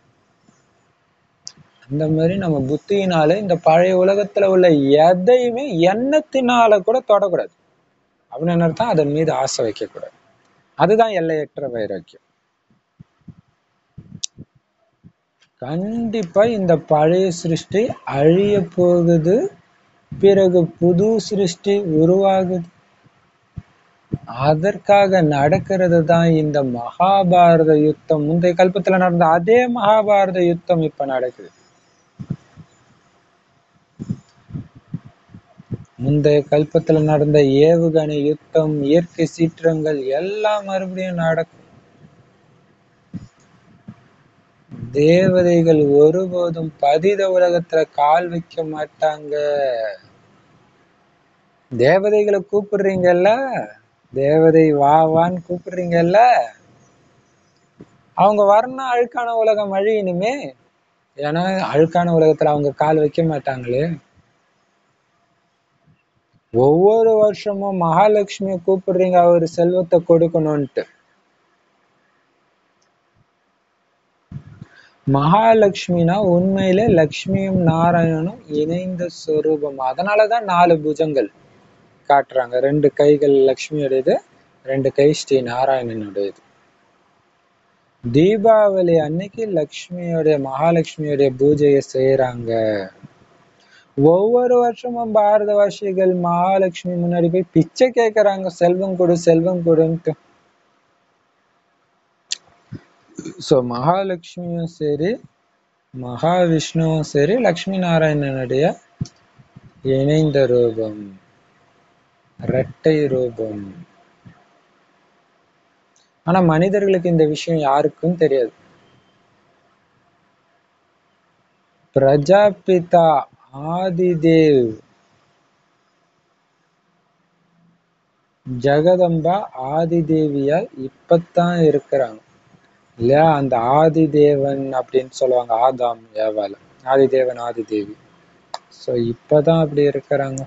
அந்த மாதிரி நம்ம புத்தியினால இந்த பழைய உலகத்துல உள்ள எதையுமே எண்ணத்தினால கூட தொடக்கூடாது அப்படின்னு அர்த்தம் அதன் மீது ஆசை வைக்கக்கூடாது அதுதான் எல்லையற்ற வைராக்கியம் கண்டிப்பா இந்த பழைய சிருஷ்டி அழிய போகுது பிறகு புது சிருஷ்டி உருவாகுது அதற்காக நடக்கிறது தான் இந்த மகாபாரத யுத்தம் முந்தைய கல்பத்துல நடந்த அதே மகாபாரத யுத்தம் இப்ப நடக்குது முந்தைய கல்பத்துல நடந்த ஏவுகணை யுத்தம் இயற்கை சீற்றங்கள் எல்லாம் மறுபடியும் நடக்கும் தேவதைகள் ஒருபோதும் பதித உலகத்துல கால் வைக்க மாட்டாங்க தேவதைகளை கூப்பிடுறீங்கல்ல தேவதை வா வான்னு கூப்பிடுறீங்கல்ல அவங்க வரணும் அழுக்கான உலகம் அழியணுமே ஏன்னா அழுக்கான உலகத்துல அவங்க கால் வைக்க மாட்டாங்களே ஒவ்வொரு வருஷமும் மகாலட்சுமியை கூப்பிடுறீங்க அவர் செல்வத்தை கொடுக்கணும்ட்டு மகாலட்சுமினா உண்மையிலே லக்ஷ்மியும் நாராயணனும் இணைந்த சொரூபம் அதனாலதான் நாலு புஜங்கள் காட்டுறாங்க ரெண்டு கைகள் லக்ஷ்மியுடையது ரெண்டு கை ஸ்ரீ நாராயணனுடையது தீபாவளி அன்னைக்கு லக்ஷ்மியோடைய மகாலட்சுமியோடைய பூஜையை செய்யறாங்க ஒவ்வொரு வருஷமும் பாரதவாசிகள் மகாலட்சுமி முன்னாடி போய் பிச்சை கேட்கறாங்க செல்வம் கொடு செல்வம் கொடுன்ட்டு சோ மகாலட்சுமியும் சரி மகாவிஷ்ணுவும் சரி லக்ஷ்மி நாராயணனுடைய இணைந்த ரூபம் இரட்டை ரூபம் ஆனா மனிதர்களுக்கு இந்த விஷயம் யாருக்கும் தெரியாது பிரஜாபிதா ஆதிதேவ் ஜெகதம்பா ஆதிதேவியா இப்பத்தான் இருக்கிறாங்க இல்லையா அந்த ஆதிதேவன் அப்படின்னு சொல்லுவாங்க ஆதாம் ஏவால ஆதிதேவன் ஆதிதேவி சோ இப்பதான் அப்படி இருக்கிறாங்க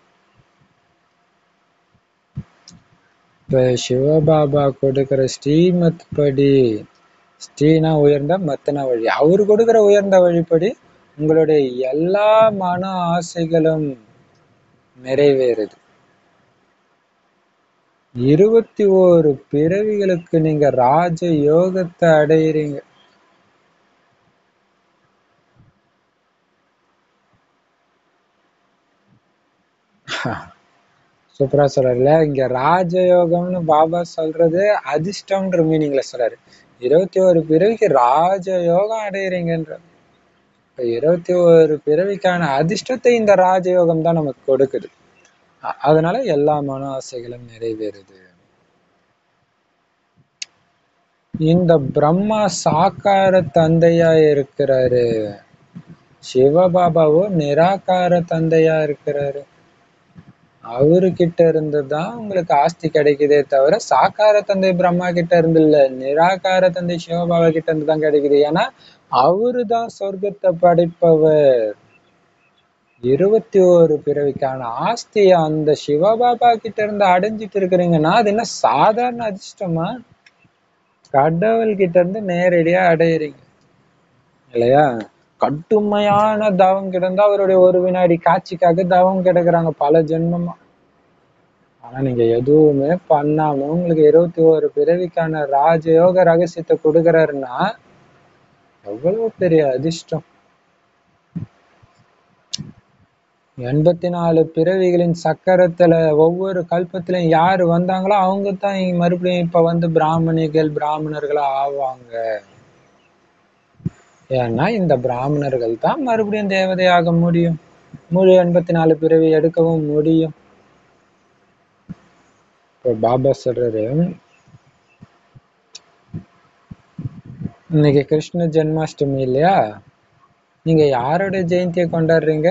இப்ப சிவபாபா கொடுக்கிற ஸ்ரீமத் படி ஸ்ரீனா உயர்ந்த மத்தன வழி அவர் கொடுக்கிற உயர்ந்த வழிப்படி உங்களுடைய எல்லா மன ஆசைகளும் நிறைவேறுது இருபத்தி ஓரு பிறவிகளுக்கு நீங்க ராஜ யோகத்தை அடையிறீங்க சூப்பரா சொல்றாருல இங்க ராஜயோகம்னு பாபா சொல்றது அதிர்ஷ்டம்ன்ற மீனிங்ல சொல்றாரு இருபத்தி ஒரு பிறவிக்கு ராஜயோகம் அடையிறீங்கன்ற இப்ப இருபத்தி ஒரு பிறவிக்கான அதிர்ஷ்டத்தை இந்த ராஜயோகம் தான் நமக்கு கொடுக்குது அ- அதனால எல்லா மன ஆசைகளும் நிறைவேறுது இந்த பிரம்மா சாக்கார தந்தையா இருக்கிறாரு சிவபாபாவோ நிராகார தந்தையா இருக்கிறாரு அவர்கிட்ட இருந்து தான் உங்களுக்கு ஆஸ்தி கிடைக்குதே தவிர சாக்கார தந்தை பிரம்மா கிட்ட இருந்து இல்ல நிராகார தந்தை சிவபாபா கிட்ட இருந்து தான் கிடைக்குது ஏன்னா அவரு தான் சொர்க்கத்தை படைப்பவர் இருபத்தி ஒரு பிறவிக்கான ஆஸ்தியை அந்த சிவபாபா கிட்ட இருந்து அடைஞ்சிட்டு இருக்கிறீங்கன்னா அது என்ன சாதாரண அதிர்ஷ்டமா கடவுள் கிட்ட இருந்து நேரடியா அடையிறீங்க இல்லையா கடுமையான தவம் கிடந்தா அவருடைய ஒரு வினாடி காட்சிக்காக தவம் கிடக்குறாங்க பல ஜென்மமா ஆனா நீங்க எதுவுமே பண்ணாம உங்களுக்கு இருபத்தி ஓரு பிறவிக்கான ராஜயோக ரகசியத்தை கொடுக்கறாருன்னா எவ்வளவு பெரிய அதிர்ஷ்டம் எண்பத்தி நாலு பிறவிகளின் சக்கரத்துல ஒவ்வொரு கல்பத்திலையும் யாரு வந்தாங்களோ அவங்க தான் இங்க மறுபடியும் இப்ப வந்து பிராமணிகள் பிராமணர்களா ஆவாங்க ஏன்னா இந்த பிராமணர்கள் தான் மறுபடியும் தேவதையாக முடியும் முழு எண்பத்தி நாலு பிறவி எடுக்கவும் முடியும் இப்போ பாபா சொல்றாரு இன்னைக்கு கிருஷ்ண ஜென்மாஷ்டமி இல்லையா நீங்க யாரோட ஜெயந்தியை கொண்டாடுறீங்க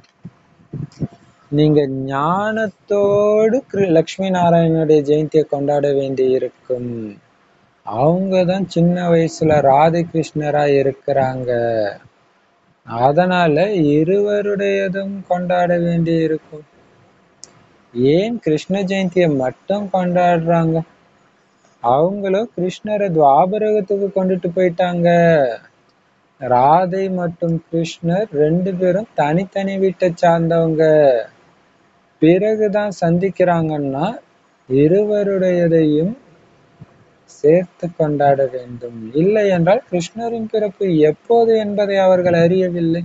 நீங்க ஞானத்தோடு கிரு- லக்ஷ்மி நாராயணனுடைய ஜெயந்தியை கொண்டாட வேண்டி இருக்கும் அவங்க தான் சின்ன வயசுல ராதை கிருஷ்ணரா இருக்கிறாங்க அதனால இருவருடையதும் கொண்டாட வேண்டி இருக்கும் ஏன் கிருஷ்ண ஜெயந்தியை மட்டும் கொண்டாடுறாங்க அவங்களும் கிருஷ்ணரை துவாபரகத்துக்கு கொண்டுட்டு போயிட்டாங்க ராதை மற்றும் கிருஷ்ணர் ரெண்டு பேரும் தனித்தனி வீட்டை சார்ந்தவங்க பிறகுதான் சந்திக்கிறாங்கன்னா இருவருடையதையும் சேர்த்து கொண்டாட வேண்டும் இல்லை என்றால் கிருஷ்ணரின் பிறப்பு எப்போது என்பதை அவர்கள் அறியவில்லை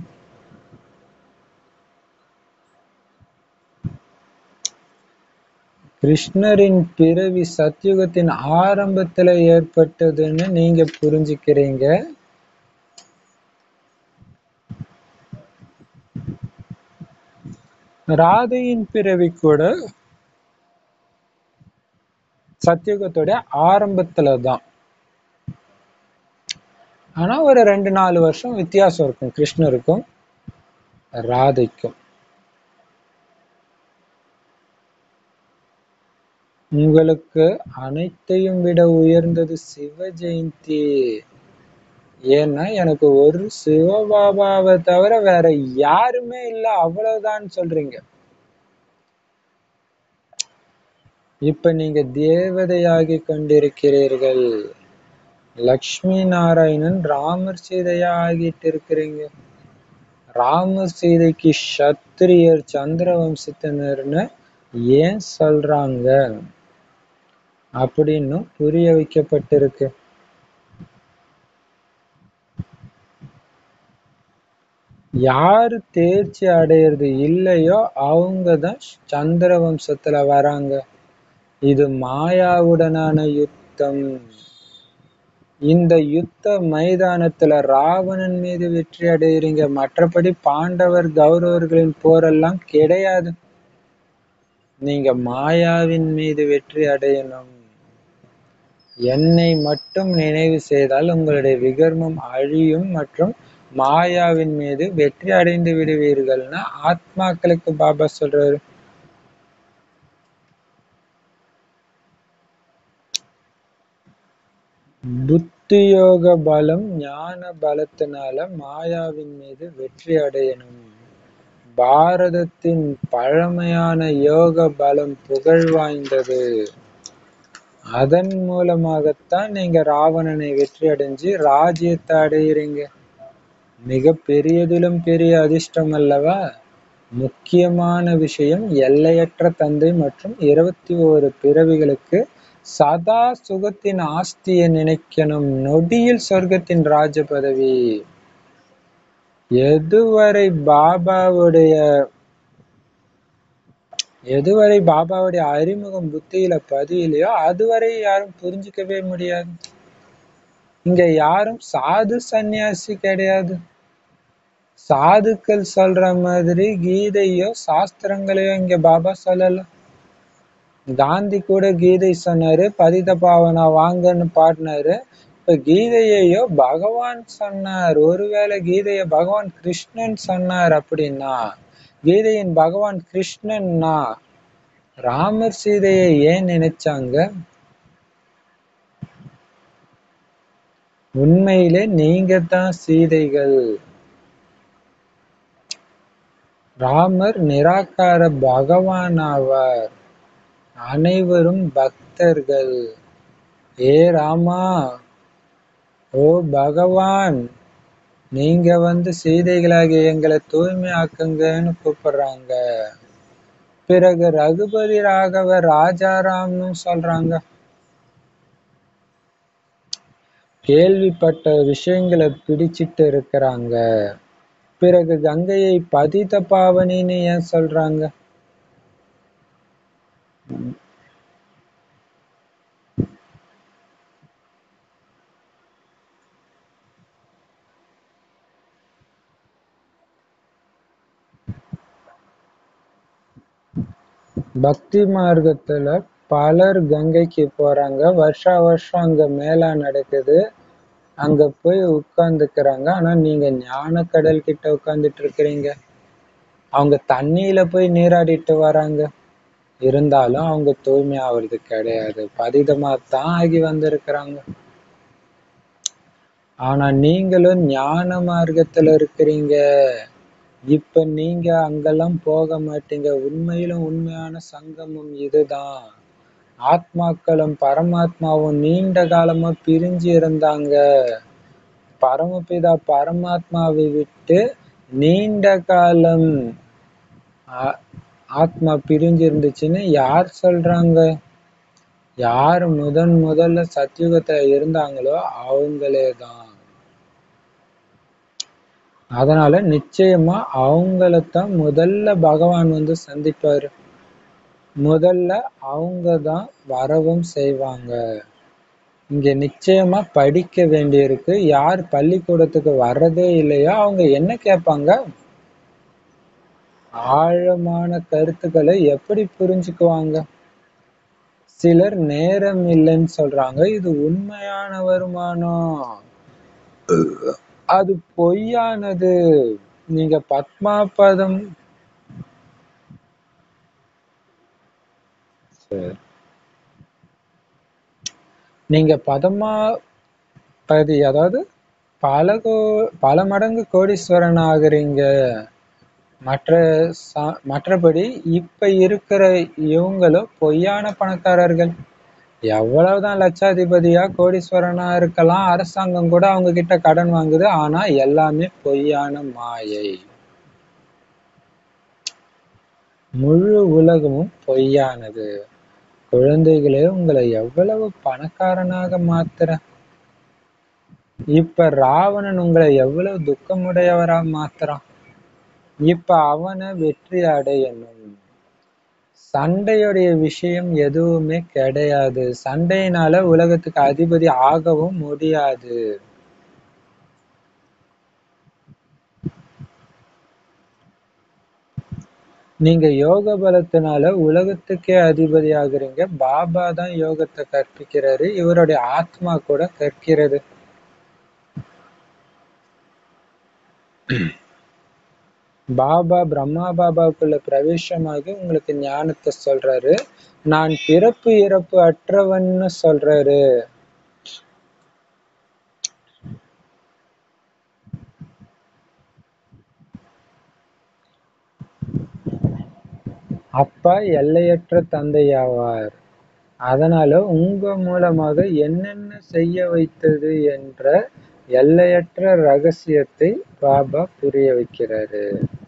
கிருஷ்ணரின் பிறவி சத்யுகத்தின் ஆரம்பத்துல ஏற்பட்டதுன்னு நீங்க புரிஞ்சுக்கிறீங்க ராதையின் பிறவி கூட சத்யுகத்தோட ஆரம்பத்துல தான் ஆனா ஒரு ரெண்டு நாலு வருஷம் வித்தியாசம் இருக்கும் கிருஷ்ணருக்கும் ராதைக்கும் உங்களுக்கு அனைத்தையும் விட உயர்ந்தது சிவ ஜெயந்தி ஏன்னா எனக்கு ஒரு சிவபாபாவை தவிர வேற யாருமே இல்லை அவ்வளவுதான் சொல்றீங்க இப்ப நீங்க தேவதையாகி கொண்டிருக்கிறீர்கள் லக்ஷ்மி நாராயணன் ராமர் சீதையா ஆகிட்டு இருக்கிறீங்க ராமர் சீதைக்கு சத்திரியர் சந்திர வம்சத்தினர்னு ஏன் சொல்றாங்க அப்படின்னு புரிய வைக்கப்பட்டிருக்கு யாரு தேர்ச்சி அடையிறது இல்லையோ அவங்க தான் சந்திர வம்சத்துல வராங்க இது மாயாவுடனான யுத்தம் இந்த யுத்த மைதானத்துல ராவணன் மீது வெற்றி அடைகிறீங்க மற்றபடி பாண்டவர் கௌரவர்களின் போரெல்லாம் கிடையாது நீங்க மாயாவின் மீது வெற்றி அடையணும் என்னை மட்டும் நினைவு செய்தால் உங்களுடைய விகர்மம் அழியும் மற்றும் மாயாவின் மீது வெற்றி அடைந்து விடுவீர்கள்னு ஆத்மாக்களுக்கு பாபா சொல்றாரு புத்தியோக பலம் ஞான பலத்தினால மாயாவின் மீது வெற்றி அடையணும் பாரதத்தின் பழமையான யோக பலம் புகழ் வாய்ந்தது அதன் மூலமாகத்தான் நீங்க ராவணனை வெற்றி அடைஞ்சு ராஜ்யத்தை அடையிறீங்க மிக பெரியதிலும் பெரிய அதிர்ஷ்டம் அல்லவா முக்கியமான விஷயம் எல்லையற்ற தந்தை மற்றும் இருபத்தி ஓரு பிறவிகளுக்கு சதா சுகத்தின் ஆஸ்தியை நினைக்கணும் நொடியில் சொர்க்கத்தின் ராஜ பதவி எதுவரை பாபாவுடைய எதுவரை பாபாவுடைய அறிமுகம் புத்தியில பதியலையோ அதுவரை யாரும் புரிஞ்சுக்கவே முடியாது இங்க யாரும் சாது சந்நியாசி கிடையாது சாதுக்கள் சொல்ற மாதிரி கீதையோ சாஸ்திரங்களையோ இங்க பாபா சொல்லல காந்தி கூட கீதை சொன்னாரு பதித பாவனா வாங்கன்னு பாடினாரு இப்ப கீதையையோ பகவான் சொன்னார் ஒருவேளை கீதைய பகவான் கிருஷ்ணன் சொன்னார் அப்படின்னா கீதையின் பகவான் கிருஷ்ணன்னா ராமர் சீதையை ஏன் நினைச்சாங்க உண்மையிலே நீங்க தான் சீதைகள் ராமர் நிராகார பகவான் ஆவார் அனைவரும் பக்தர்கள் ஏ ராமா ஓ பகவான் நீங்க வந்து சீதைகளாகிய எங்களை தூய்மையாக்குங்கன்னு கூப்பிடுறாங்க பிறகு ரகுபதி ராகவ ராஜாராம்னு சொல்றாங்க கேள்விப்பட்ட விஷயங்களை பிடிச்சிட்டு இருக்கிறாங்க பிறகு கங்கையை பதித பாவனின்னு ஏன் சொல்றாங்க பக்தி மார்க்கத்துல பலர் கங்கைக்கு போறாங்க வருஷா வருஷம் அங்க மேளா நடக்குது அங்க போய் உட்கார்ந்துக்கிறாங்க ஆனா நீங்க ஞான கடல் கிட்ட உட்கார்ந்துட்டு இருக்கிறீங்க அவங்க தண்ணியில போய் நீராடிட்டு வராங்க இருந்தாலும் அவங்க தூய்மை ஆவறது கிடையாது பதிதமா தான் ஆகி வந்திருக்கிறாங்க ஆனா நீங்களும் ஞான மார்க்கத்துல இருக்கிறீங்க இப்ப நீங்க அங்கெல்லாம் போக மாட்டீங்க உண்மையிலும் உண்மையான சங்கமம் இதுதான் ஆத்மாக்களும் பரமாத்மாவும் நீண்ட காலமா பிரிஞ்சு இருந்தாங்க பரமபிதா பரமாத்மாவை விட்டு நீண்ட காலம் ஆ- ஆத்மா பிரிஞ்சு இருந்துச்சுன்னு யார் சொல்றாங்க யார் முதன் முதல்ல சத்யுகத்துல இருந்தாங்களோ அவங்களே தான் அதனால நிச்சயமா அவங்களத்தான் முதல்ல பகவான் வந்து சந்திப்பாரு முதல்ல அவங்க தான் வரவும் செய்வாங்க இங்க நிச்சயமா படிக்க வேண்டியிருக்கு யார் பள்ளிக்கூடத்துக்கு வர்றதே இல்லையோ அவங்க என்ன கேட்பாங்க ஆழமான கருத்துக்களை எப்படி புரிஞ்சுக்குவாங்க சிலர் நேரம் இல்லைன்னு சொல்றாங்க இது உண்மையான வருமானம் அது பொய்யானது நீங்க பத்மாபதம் சரி. நீங்க பதமா பதி அதாவது பல கோ பல மடங்கு கோடீஸ்வரன் ஆகுறீங்க மற்ற ச- மற்றபடி இப்ப இருக்கிற இவங்களும் பொய்யான பணக்காரர்கள் எவ்வளவுதான் லட்சாதிபதியா கோடீஸ்வரனா இருக்கலாம் அரசாங்கம் கூட அவங்க கிட்ட கடன் வாங்குது ஆனா எல்லாமே பொய்யான மாயை முழு உலகமும் பொய்யானது குழந்தைகளே உங்களை எவ்வளவு பணக்காரனாக மாத்துற இப்ப ராவணன் உங்களை எவ்வளவு துக்கமுடையவரா மாத்துறான் இப்ப அவனை வெற்றி அடையணும் சண்டையுடைய விஷயம் எதுவுமே கிடையாது சண்டையினால உலகத்துக்கு அதிபதி ஆகவும் முடியாது நீங்க யோக பலத்தினால உலகத்துக்கே அதிபதி ஆகுறீங்க பாபா தான் யோகத்தை கற்பிக்கிறாரு இவருடைய ஆத்மா கூட கற்கிறது பாபா பிரம்மா பாபாவுக்குள்ள பிரவேசமாகி உங்களுக்கு ஞானத்தை சொல்றாரு நான் பிறப்பு இறப்பு அற்றவன்னு சொல்றாரு அப்பா எல்லையற்ற தந்தையாவார் அதனால உங்க மூலமாக என்னென்ன செய்ய வைத்தது என்ற எல்லையற்ற ரகசியத்தை பாபா புரிய வைக்கிறாரு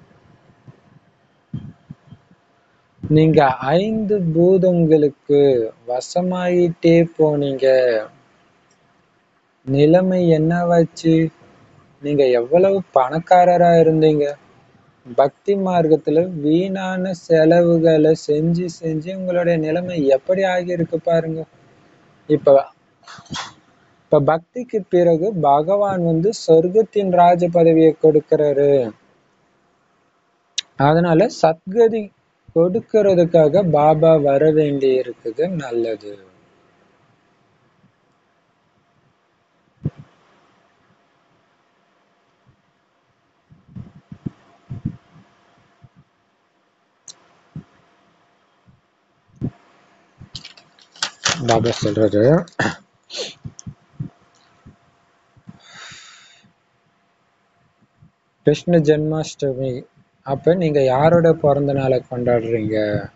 நீங்க ஐந்து பூதங்களுக்கு வசமாயிட்டே போனீங்க நிலைமை என்னவாச்சு நீங்க எவ்வளவு பணக்காரரா இருந்தீங்க பக்தி மார்க்கத்துல வீணான செலவுகளை செஞ்சு செஞ்சு உங்களுடைய நிலைமை எப்படி ஆகியிருக்கு பாருங்க இப்ப இப்ப பக்திக்கு பிறகு பகவான் வந்து சொர்க்கத்தின் ராஜ பதவியை கொடுக்கிறாரு அதனால சத்கதி கொடுக்கறதுக்காக பாபா வர வேண்டி இருக்குது நல்லது பாபா சொல்றாரு கிருஷ்ண ஜென்மாஷ்டமி அப்ப நீங்க யாரோட பிறந்த நாளை கொண்டாடுறீங்க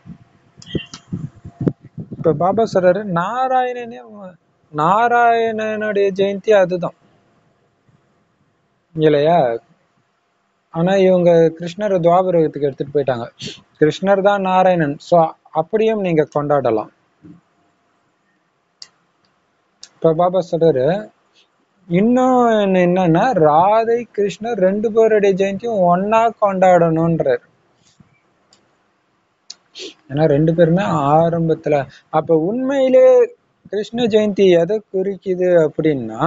இப்ப பாபா சொல்றாரு நாராயணனே வ- நாராயணனுடைய ஜெயந்தி அதுதான் இல்லையா ஆனா இவங்க கிருஷ்ணரை துவாபரகத்துக்கு எடுத்துட்டு போயிட்டாங்க கிருஷ்ணர் தான் நாராயணன் சோ அப்படியும் நீங்க கொண்டாடலாம் இப்ப பாபா சொல்றாரு இன்னும் என்னன்னா ராதை கிருஷ்ணர் ரெண்டு பேருடைய ஜெயந்தியும் ஒன்னா கொண்டாடணும்ன்றார் ஏன்னா ரெண்டு பேருமே ஆரம்பத்துல அப்ப உண்மையிலே கிருஷ்ண ஜெயந்தி எதை குறிக்குது அப்படின்னா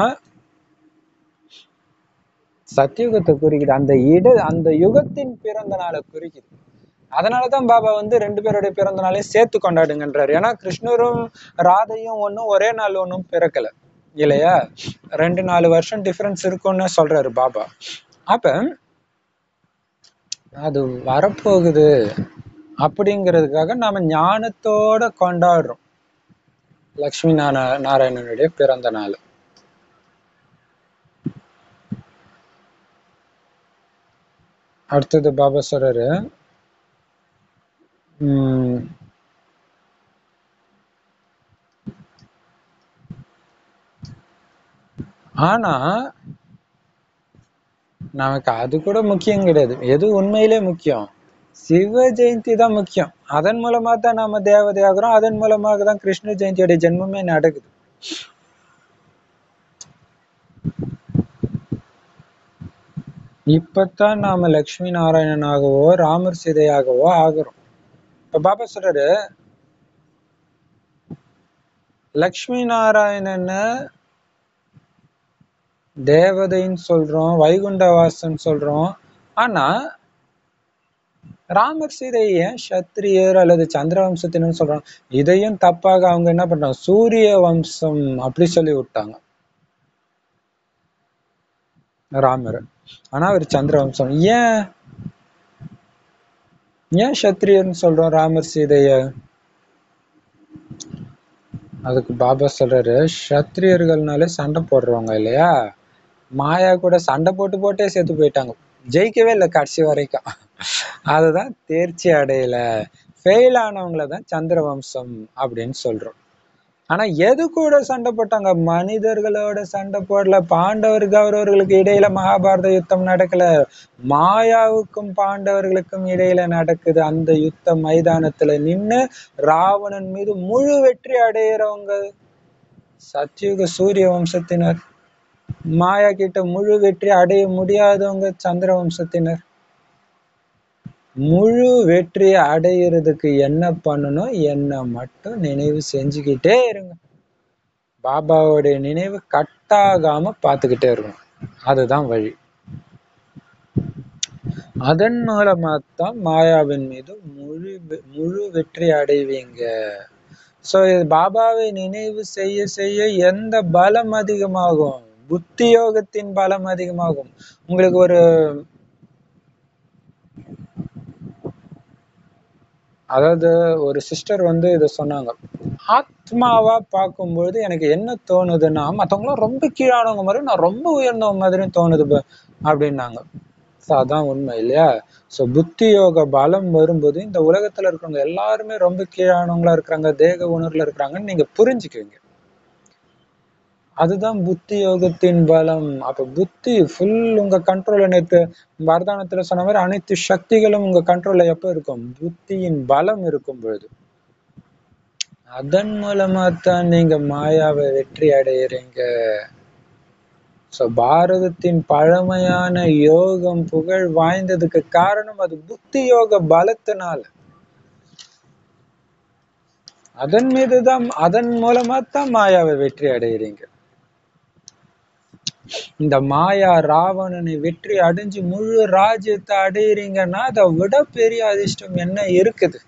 சத்தியுகத்தை குறிக்குது அந்த இட அந்த யுகத்தின் பிறந்த நாளை குறிக்குது அதனாலதான் பாபா வந்து ரெண்டு பேருடைய பிறந்த நாளையும் சேர்த்து கொண்டாடுங்கன்றாரு ஏன்னா கிருஷ்ணரும் ராதையும் ஒன்றும் ஒரே நாள் ஒன்றும் பிறக்கல இல்லையா ரெண்டு நாலு வருஷம் டிஃபரன்ஸ் இருக்கும்னு சொல்றாரு பாபா அப்ப அது வரப்போகுது அப்படிங்கிறதுக்காக நாம ஞானத்தோட கொண்டாடுறோம் லக்ஷ்மி நாரா நாராயணனுடைய பிறந்த நாள் அடுத்தது பாபா சொல்றாரு உம் ஆனா நமக்கு அது கூட முக்கியம் கிடையாது எது உண்மையிலே முக்கியம் சிவ ஜெயந்தி தான் முக்கியம் அதன் மூலமா தான் நாம தேவதையாகிறோம் அதன் மூலமாக தான் கிருஷ்ண ஜெயந்தியோட ஜென்மமே நடக்குது இப்பத்தான் நாம லக்ஷ்மி நாராயணனாகவோ ராமர் சீதையாகவோ ஆகிறோம் இப்ப பாபா சொல்றாரு லக்ஷ்மி நாராயணன்னு தேவதைன்னு சொல்றோம் வைகுண்டவாசன் சொல்றோம் ஆனா ராமர் சீதை ஏன் சத்திரியர் அல்லது சந்திர வம்சத்தினு சொல்றோம் இதையும் தப்பாக அவங்க என்ன பண்றாங்க சூரிய வம்சம் அப்படி சொல்லி விட்டாங்க ராமர் ஆனா அவர் சந்திர வம்சம் ஏன் ஏன் சத்திரியர்னு சொல்றோம் ராமர் சீதைய அதுக்கு பாபா சொல்றாரு சத்திரியர்கள்னாலே சண்டை போடுறவங்க இல்லையா மாயா கூட சண்டை போட்டு போட்டே செத்து போயிட்டாங்க ஜெயிக்கவே இல்லை கடைசி வரைக்கும் அதுதான் தேர்ச்சி அடையல ஃபெயில் ஆனவங்கள தான் சந்திர வம்சம் அப்படின்னு சொல்றோம் ஆனா எது கூட சண்டை போட்டாங்க மனிதர்களோட சண்டை போடல பாண்டவர் கௌரவர்களுக்கு இடையில மகாபாரத யுத்தம் நடக்கல மாயாவுக்கும் பாண்டவர்களுக்கும் இடையில நடக்குது அந்த யுத்த மைதானத்துல நின்னு ராவணன் மீது முழு வெற்றி அடையிறவங்க சத்யுக சூரிய வம்சத்தினர் மாயா கிட்ட முழு வெற்றி அடைய முடியாதவங்க சந்திர வம்சத்தினர் முழு வெற்றி அடையிறதுக்கு என்ன பண்ணணும் என்ன மட்டும் நினைவு செஞ்சுக்கிட்டே இருங்க பாபாவுடைய நினைவு கட்டாகாம பார்த்துக்கிட்டே இருக்கணும் அதுதான் வழி அதன் மூலமா தான் மாயாவின் மீது முழு வெ- முழு வெற்றி அடைவீங்க சோ பாபாவை நினைவு செய்ய செய்ய எந்த பலம் அதிகமாகும் புத்தி யோகத்தின் பலம் அதிகமாகும் உங்களுக்கு ஒரு அதாவது ஒரு சிஸ்டர் வந்து இதை சொன்னாங்க ஆத்மாவா பார்க்கும்பொழுது எனக்கு என்ன தோணுதுன்னா மற்றவங்களாம் ரொம்ப கீழானவங்க மாதிரி நான் ரொம்ப உயர்ந்தவங்க மாதிரியும் தோணுது ப- அப்படின்னாங்க ஸோ அதான் உண்மை இல்லையா ஸோ புத்தி யோக பலம் வரும்போது இந்த உலகத்துல இருக்கிறவங்க எல்லாருமே ரொம்ப கீழானவங்களா இருக்கிறாங்க தேக உணர்வுல இருக்கிறாங்கன்னு நீங்க புரிஞ்சுக்குவீங்க அதுதான் புத்தி யோகத்தின் பலம் அப்ப புத்தி ஃபுல் உங்க கண்ட்ரோல்ல நேத்து வரதானத்துல சொன்ன மாதிரி அனைத்து சக்திகளும் உங்க கண்ட்ரோல்ல எப்ப இருக்கும் புத்தியின் பலம் இருக்கும் பொழுது அதன் மூலமா தான் நீங்க மாயாவை வெற்றி அடையறீங்க சோ பாரதத்தின் பழமையான யோகம் புகழ் வாய்ந்ததுக்கு காரணம் அது புத்தி யோக பலத்தினால அதன் மீதுதான் அதன் மூலமா தான் மாயாவை வெற்றி அடையறீங்க இந்த மாயா ராவணனை வெற்றி அடைஞ்சு முழு ராஜ்யத்தை அடையிறீங்கன்னா அதை விட பெரிய அதிர்ஷ்டம் என்ன இருக்குது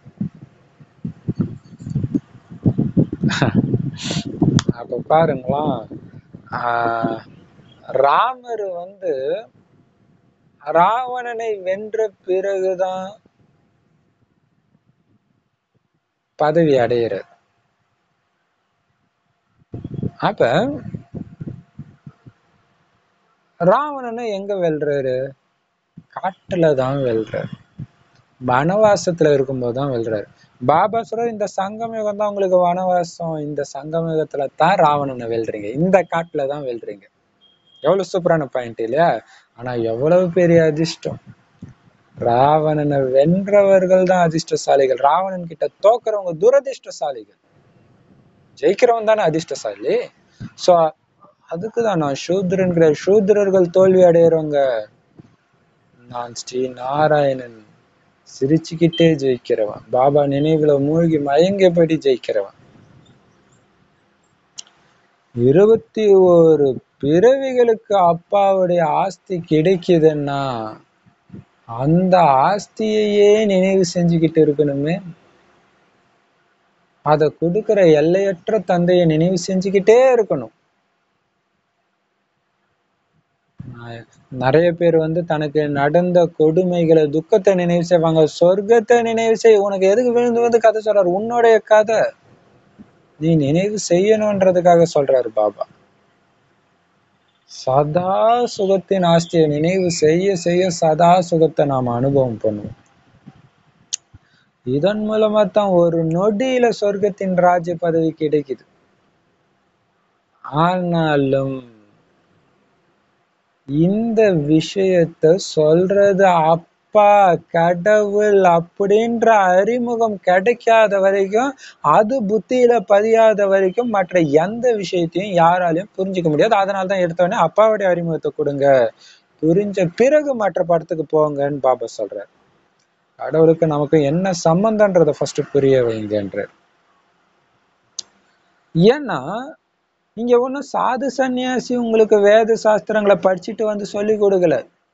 அப்ப பாருங்களா ஆஹ் ராமர் வந்து ராவணனை வென்ற பிறகுதான் பதவி அடையிறார் அப்ப ராவணனை எங்க வெல்றாரு காட்டுல தான் வெல்றாரு வனவாசத்துல இருக்கும்போது தான் வெல்றாரு பாபா சொல்ற இந்த சங்கம் யுகம் தான் உங்களுக்கு வனவாசம் இந்த சங்கம் யுகத்துல தான் ராவணனை வெல்றீங்க இந்த காட்டுல தான் வெல்றீங்க எவ்வளவு சூப்பரான பாயிண்ட் இல்லையா ஆனா எவ்வளவு பெரிய அதிர்ஷ்டம் ராவணனை வென்றவர்கள் தான் அதிர்ஷ்டசாலிகள் ராவணன் கிட்ட தோக்குறவங்க துரதிர்ஷ்டசாலிகள் ஜெயிக்கிறவன் தானே அதிர்ஷ்டசாலி சோ அதுக்குதான் நான் சூத்ரன்கிற சூத்ரர்கள் தோல்வி அடையிறவங்க நான் ஸ்ரீ நாராயணன் சிரிச்சுக்கிட்டே ஜெயிக்கிறவன் பாபா நினைவுல மூழ்கி மயங்கியபடி ஜெயிக்கிறவன் இருபத்தி ஒரு பிறவிகளுக்கு அப்பாவுடைய ஆஸ்தி கிடைக்குதுன்னா அந்த ஆஸ்தியையே நினைவு செஞ்சுக்கிட்டு இருக்கணுமே அதை கொடுக்கிற எல்லையற்ற தந்தையை நினைவு செஞ்சுக்கிட்டே இருக்கணும் நான் நிறைய பேர் வந்து தனக்கு நடந்த கொடுமைகளை துக்கத்தை நினைவு செய்வாங்க சொர்க்கத்தை நினைவு செய் உனக்கு எதுக்கு விழுந்து வந்து கதை சொல்றாரு உன்னுடைய கதை நீ நினைவு செய்யணுன்றதுக்காக சொல்றாரு பாபா சதா சுகத்தின் ஆஸ்தியை நினைவு செய்ய செய்ய சதா சுகத்தை நாம அனுபவம் பண்ணுவோம் இதன் மூலமா தான் ஒரு நொடியில சொர்க்கத்தின் ராஜ்ய பதவி கிடைக்குது ஆனாலும் இந்த விஷயத்த சொல்றது அப்பா கடவுள் அப்படின்ற அறிமுகம் கிடைக்காத வரைக்கும் அது புத்தியில பதியாத வரைக்கும் மற்ற எந்த விஷயத்தையும் யாராலையும் புரிஞ்சுக்க முடியாது அதனால தான் எடுத்த உடனே அப்பாவுடைய அறிமுகத்தை கொடுங்க புரிஞ்ச பிறகு மற்ற படத்துக்கு போங்கன்னு பாபா சொல்றார் கடவுளுக்கு நமக்கு என்ன சம்பந்தன்றத ஃபர்ஸ்ட் புரிய வைங்கன்றார் ஏன்னா இங்க ஒண்ணும் சாது சன்னியாசி உங்களுக்கு வேத சாஸ்திரங்களை படிச்சுட்டு வந்து சொல்லி கொடுக்கல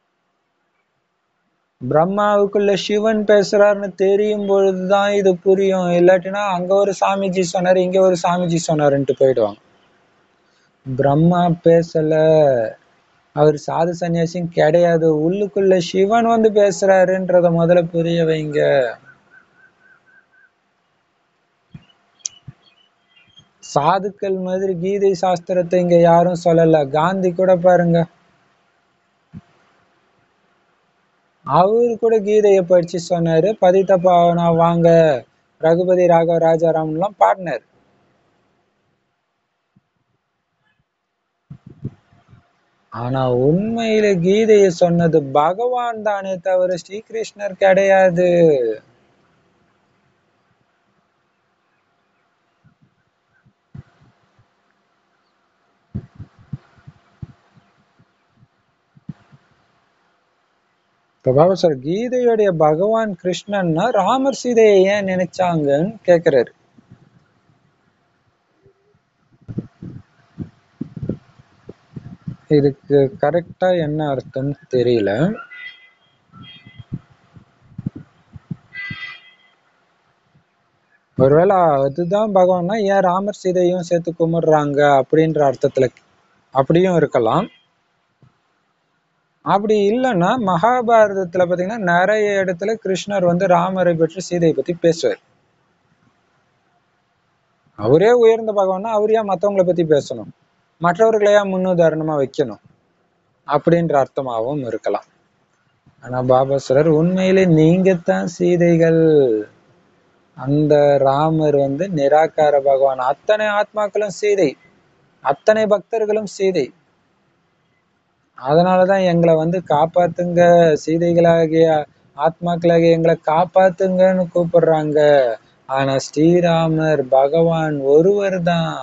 பிரம்மாவுக்குள்ள சிவன் பேசுறாருன்னு தெரியும் பொழுதுதான் இது புரியும் இல்லாட்டினா அங்க ஒரு சாமிஜி சொன்னாரு இங்க ஒரு சாமிஜி சொன்னாருன்ட்டு போயிடுவாங்க பிரம்மா பேசல அவர் சாது சன்னியாசியும் கிடையாது உள்ளுக்குள்ள சிவன் வந்து பேசுறாருன்றத முதல்ல புரிய வைங்க சாதுக்கள் மாதிரி கீதை சாஸ்திரத்தை இங்க யாரும் சொல்லல காந்தி கூட பாருங்க அவரு கூட கீதையை படிச்சு சொன்னாரு பதித்த பாவனா வாங்க ரகுபதி ராகவ ராஜாராம் எல்லாம் பாடினார் ஆனா உண்மையில கீதையை சொன்னது பகவான் தானே தவிர ஸ்ரீகிருஷ்ணர் கிடையாது இப்ப பாபா சார் கீதையுடைய பகவான் கிருஷ்ணன்னா ராமர் சீதையை ஏன் நினைச்சாங்கன்னு கேக்குறாரு இதுக்கு கரெக்டா என்ன அர்த்தம்னு தெரியல ஒருவேளை அதுதான் பகவான்னா ஏன் ராமர் சீதையும் சேர்த்து கும்பிடுறாங்க அப்படின்ற அர்த்தத்துல அப்படியும் இருக்கலாம் அப்படி இல்லைன்னா மகாபாரதத்துல பாத்தீங்கன்னா நிறைய இடத்துல கிருஷ்ணர் வந்து ராமரை பற்றி சீதையை பத்தி பேசுவார் அவரே உயர்ந்த பகவான்னா அவர் ஏன் மத்தவங்களை பத்தி பேசணும் மற்றவர்களை ஏன் முன்னுதாரணமா வைக்கணும் அப்படின்ற அர்த்தமாகவும் இருக்கலாம் ஆனா பாபாசுரர் உண்மையிலே நீங்க தான் சீதைகள் அந்த ராமர் வந்து நிராகார பகவான் அத்தனை ஆத்மாக்களும் சீதை அத்தனை பக்தர்களும் சீதை அதனாலதான் எங்களை வந்து காப்பாத்துங்க சீதைகளாகிய ஆத்மாக்களாகிய எங்களை காப்பாத்துங்கன்னு கூப்பிடுறாங்க ஆனா ஸ்ரீராமர் பகவான் ஒருவர் தான்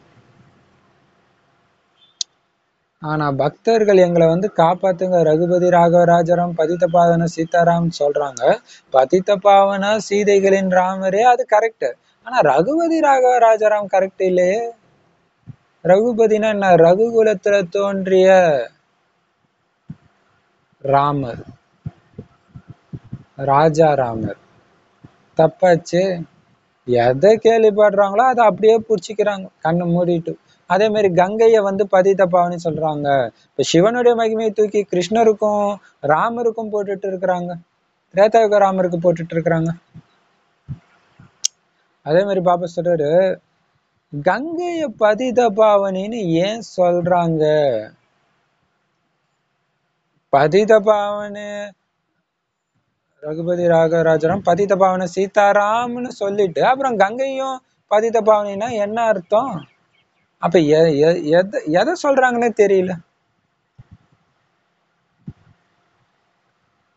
ஆனா பக்தர்கள் எங்களை வந்து காப்பாத்துங்க ரகுபதி ராகவ ராஜாராம் பதித்த பாவன சீதாராம் சொல்றாங்க பதித்த பாவனா சீதைகளின் ராமரே அது கரெக்ட் ஆனா ரகுபதி ராகவ ராஜாராம் கரெக்ட் இல்லையே ரகுபதினா என்ன ரகுகுலத்துல தோன்றிய ராமர் ராஜா ராமர் தப்பாச்சு எதை கேள்விப்படுறாங்களோ அதை அப்படியே புடிச்சுக்கிறாங்க கண்ணை மூடிட்டு அதே மாதிரி கங்கைய வந்து பதித்த பாவனி சொல்றாங்க இப்ப சிவனுடைய மகிமையை தூக்கி கிருஷ்ணருக்கும் ராமருக்கும் போட்டுட்டு இருக்கிறாங்க திரேதாயுக ராமருக்கு போட்டுட்டு இருக்கிறாங்க அதே மாதிரி பாபா சொல்றாரு கங்கைய பதித பாவனின்னு ஏன் சொல்றாங்க பதித பாவனு ரகுபதி ராகராஜராம் பதித பாவன சீதாராம்னு சொல்லிட்டு அப்புறம் கங்கையும் பதித பாவனின்னா என்ன அர்த்தம் அப்ப எ- எ- எதை எதை சொல்றாங்கன்னே தெரியல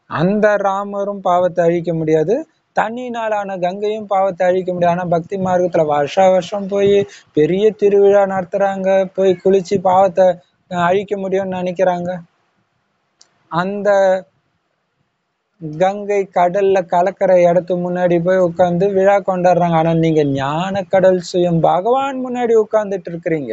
அந்த ராமரும் பாவத்தை அழிக்க முடியாது தண்ணினாலான கங்கையும் பாவத்தை அழிக்க முடியாது ஆனா பக்தி மார்க்கத்துல வருஷா வருஷம் போய் பெரிய திருவிழா நடத்துறாங்க போய் குளிச்சு பாவத்தை அஹ், அழிக்க முடியும்னு நினைக்கிறாங்க அந்த கங்கை கடல்ல கலக்கிற இடத்து முன்னாடி போய் உட்கார்ந்து விழா கொண்டாடுறாங்க ஆனா நீங்க ஞான கடல் சுயம் பகவான் முன்னாடி உட்கார்ந்துட்டு இருக்கிறீங்க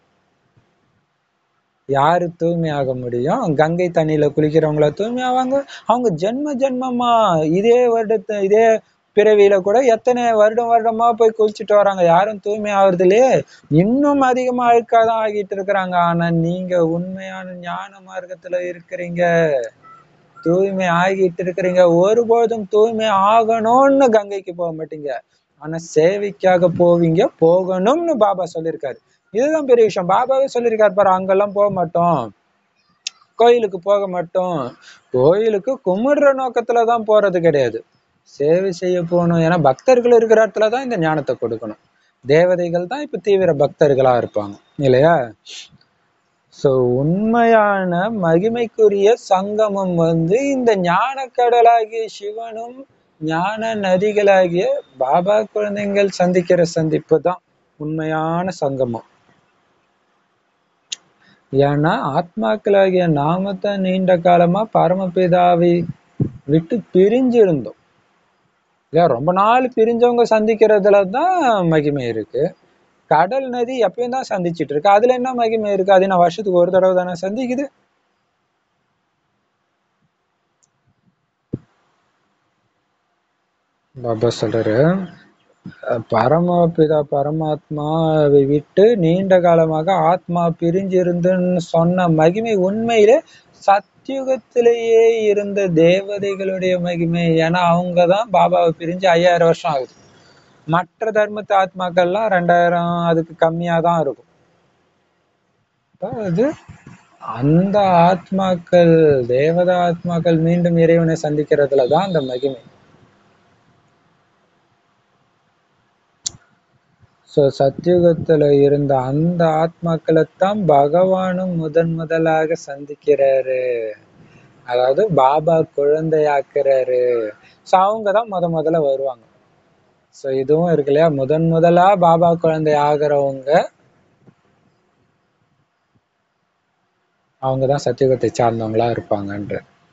யாரு தூய்மையாக முடியும் கங்கை தண்ணியில குளிக்கிறவங்கள தூய்மையாவாங்க அவங்க ஜென்ம ஜென்மமா இதே வருடத்தை இதே பிறவியில கூட எத்தனை வருடம் வருடமா போய் குளிச்சுட்டு வராங்க யாரும் தூய்மை ஆகுறது இல்லையே இன்னும் அதிகமா அழுக்காதான் ஆகிட்டு இருக்கிறாங்க ஆனா நீங்க உண்மையான ஞான மார்க்கத்துல இருக்கிறீங்க தூய்மை ஆகிட்டு இருக்கிறீங்க ஒருபோதும் தூய்மை ஆகணும்னு கங்கைக்கு போக மாட்டீங்க ஆனா சேவைக்காக போவீங்க போகணும்னு பாபா சொல்லியிருக்காரு இதுதான் பெரிய விஷயம் பாபாவே சொல்லியிருக்காரு பாரு அங்கெல்லாம் போக மாட்டோம் கோயிலுக்கு போக மாட்டோம் கோயிலுக்கு கும்பிடுற நோக்கத்துல தான் போறது கிடையாது சேவை செய்ய போகணும் ஏன்னா பக்தர்கள் இருக்கிற இடத்துல தான் இந்த ஞானத்தை கொடுக்கணும் தேவதைகள் தான் இப்ப தீவிர பக்தர்களா இருப்பாங்க இல்லையா சோ உண்மையான மகிமைக்குரிய சங்கமம் வந்து இந்த ஞான கடலாகிய சிவனும் ஞான நதிகளாகிய பாபா குழந்தைகள் சந்திக்கிற சந்திப்பு தான் உண்மையான சங்கமம் ஏன்னா ஆத்மாக்களாகிய நாம தான் நீண்ட காலமா பரமபிதாவை விட்டு பிரிஞ்சிருந்தோம் இல்லையா ரொம்ப நாள் பிரிஞ்சவங்க சந்திக்கிறதுல தான் மகிமை இருக்கு கடல் நதி எப்பயும் தான் சந்திச்சிட்டு இருக்கு அதுல என்ன மகிமை இருக்கு அது நான் வருஷத்துக்கு ஒரு தடவை தானே சந்திக்குது பாபா சொல்றாரு அஹ் பரமபிதா பரமாத்மாவை விட்டு நீண்ட காலமாக ஆத்மா பிரிஞ்சிருந்துன்னு சொன்ன மகிமை உண்மையிலே சத்தியுகத்திலேயே இருந்த தேவதைகளுடைய மகிமை ஏன்னா அவங்க தான் பாபாவை பிரிஞ்சு ஐயாயிரம் வருஷம் ஆகுது மற்ற தர்மத்து ஆத்மாக்கள்லாம் ரெண்டாயிரம் அதுக்கு கம்மியா தான் இருக்கும் அதாவது அந்த ஆத்மாக்கள் தேவதா ஆத்மாக்கள் மீண்டும் இறைவனை சந்திக்கிறதுல தான் அந்த மகிமை சோ சத்தியுகத்துல இருந்த அந்த ஆத்மாக்களைத்தான் பகவானும் முதன் முதலாக சந்திக்கிறாரு அதாவது பாபா குழந்தையாக்குறாரு சோ அவங்க தான் முத முதல்ல வருவாங்க சோ இதுவும் இருக்கு இல்லையா முதன் முதலா பாபா குழந்தை ஆகிறவங்க அவங்க தான் சத்தியுகத்தை சார்ந்தவங்களா இருப்பாங்கன்ற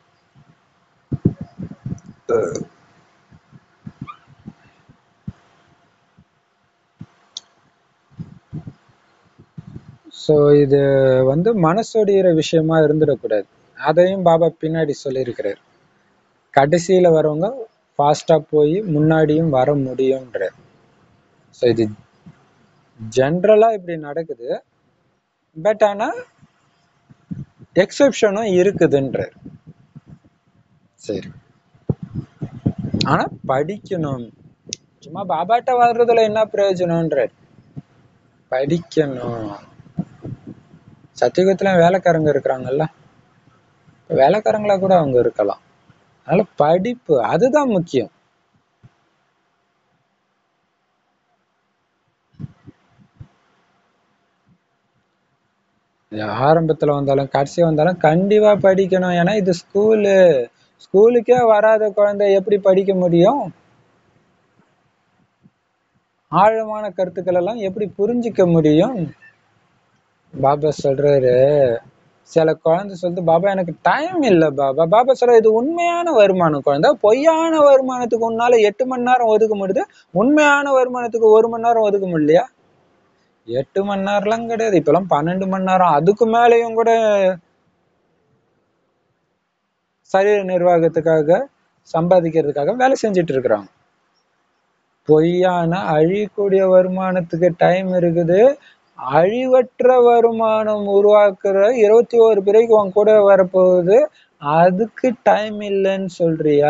சோ இது வந்து மனசோடிகிற விஷயமா இருந்துடக்கூடாது அதையும் பாபா பின்னாடி சொல்லியிருக்கிறார் கடைசியில வரவங்க ஃபாஸ்டா போய் முன்னாடியும் வர முடியும்ன்ற ஸோ இது ஜென்ரலா இப்படி நடக்குது பட் ஆனா எக்ஸெப்ஷனும் இருக்குதுன்றார் சரி ஆனா படிக்கணும் சும்மா பாபாட்ட வர்றதுல என்ன பிரயோஜனம்ன்றார் படிக்கணும் சத்தியுகத்துல வேலைக்காரங்க இருக்கிறாங்கல்ல வேலைக்காரங்களா கூட அவங்க இருக்கலாம் அதனால படிப்பு அதுதான் முக்கியம் ஆரம்பத்துல வந்தாலும் கடைசியா வந்தாலும் கண்டிப்பா படிக்கணும் ஏன்னா இது ஸ்கூலு ஸ்கூலுக்கே வராத குழந்தை எப்படி படிக்க முடியும் ஆழமான கருத்துக்கள் எல்லாம் எப்படி புரிஞ்சுக்க முடியும் பாபா சொல்றாரு சில குழந்தை சொல்லுது பாபா எனக்கு டைம் இல்லை பாபா பாபா சொல்ற இது உண்மையான வருமானம் குழந்தை பொய்யான வருமானத்துக்கு உன்னால எட்டு மணி நேரம் ஒதுக்க முடியுது உண்மையான வருமானத்துக்கு ஒரு மணி நேரம் ஒதுக்க முடியலையா எட்டு மணி நேரம்லாம் கிடையாது இப்பெல்லாம் பன்னெண்டு மணி நேரம் அதுக்கு மேலேயும் கூட சரீர நிர்வாகத்துக்காக சம்பாதிக்கிறதுக்காக வேலை செஞ்சுட்டு இருக்கிறாங்க பொய்யான அழியக்கூடிய வருமானத்துக்கு டைம் இருக்குது அழிவற்ற வருமானம் உருவாக்குற இருபத்தி ஓரு பிறகு உன் கூட வரப்போகுது அதுக்கு டைம் இல்லைன்னு சொல்றியா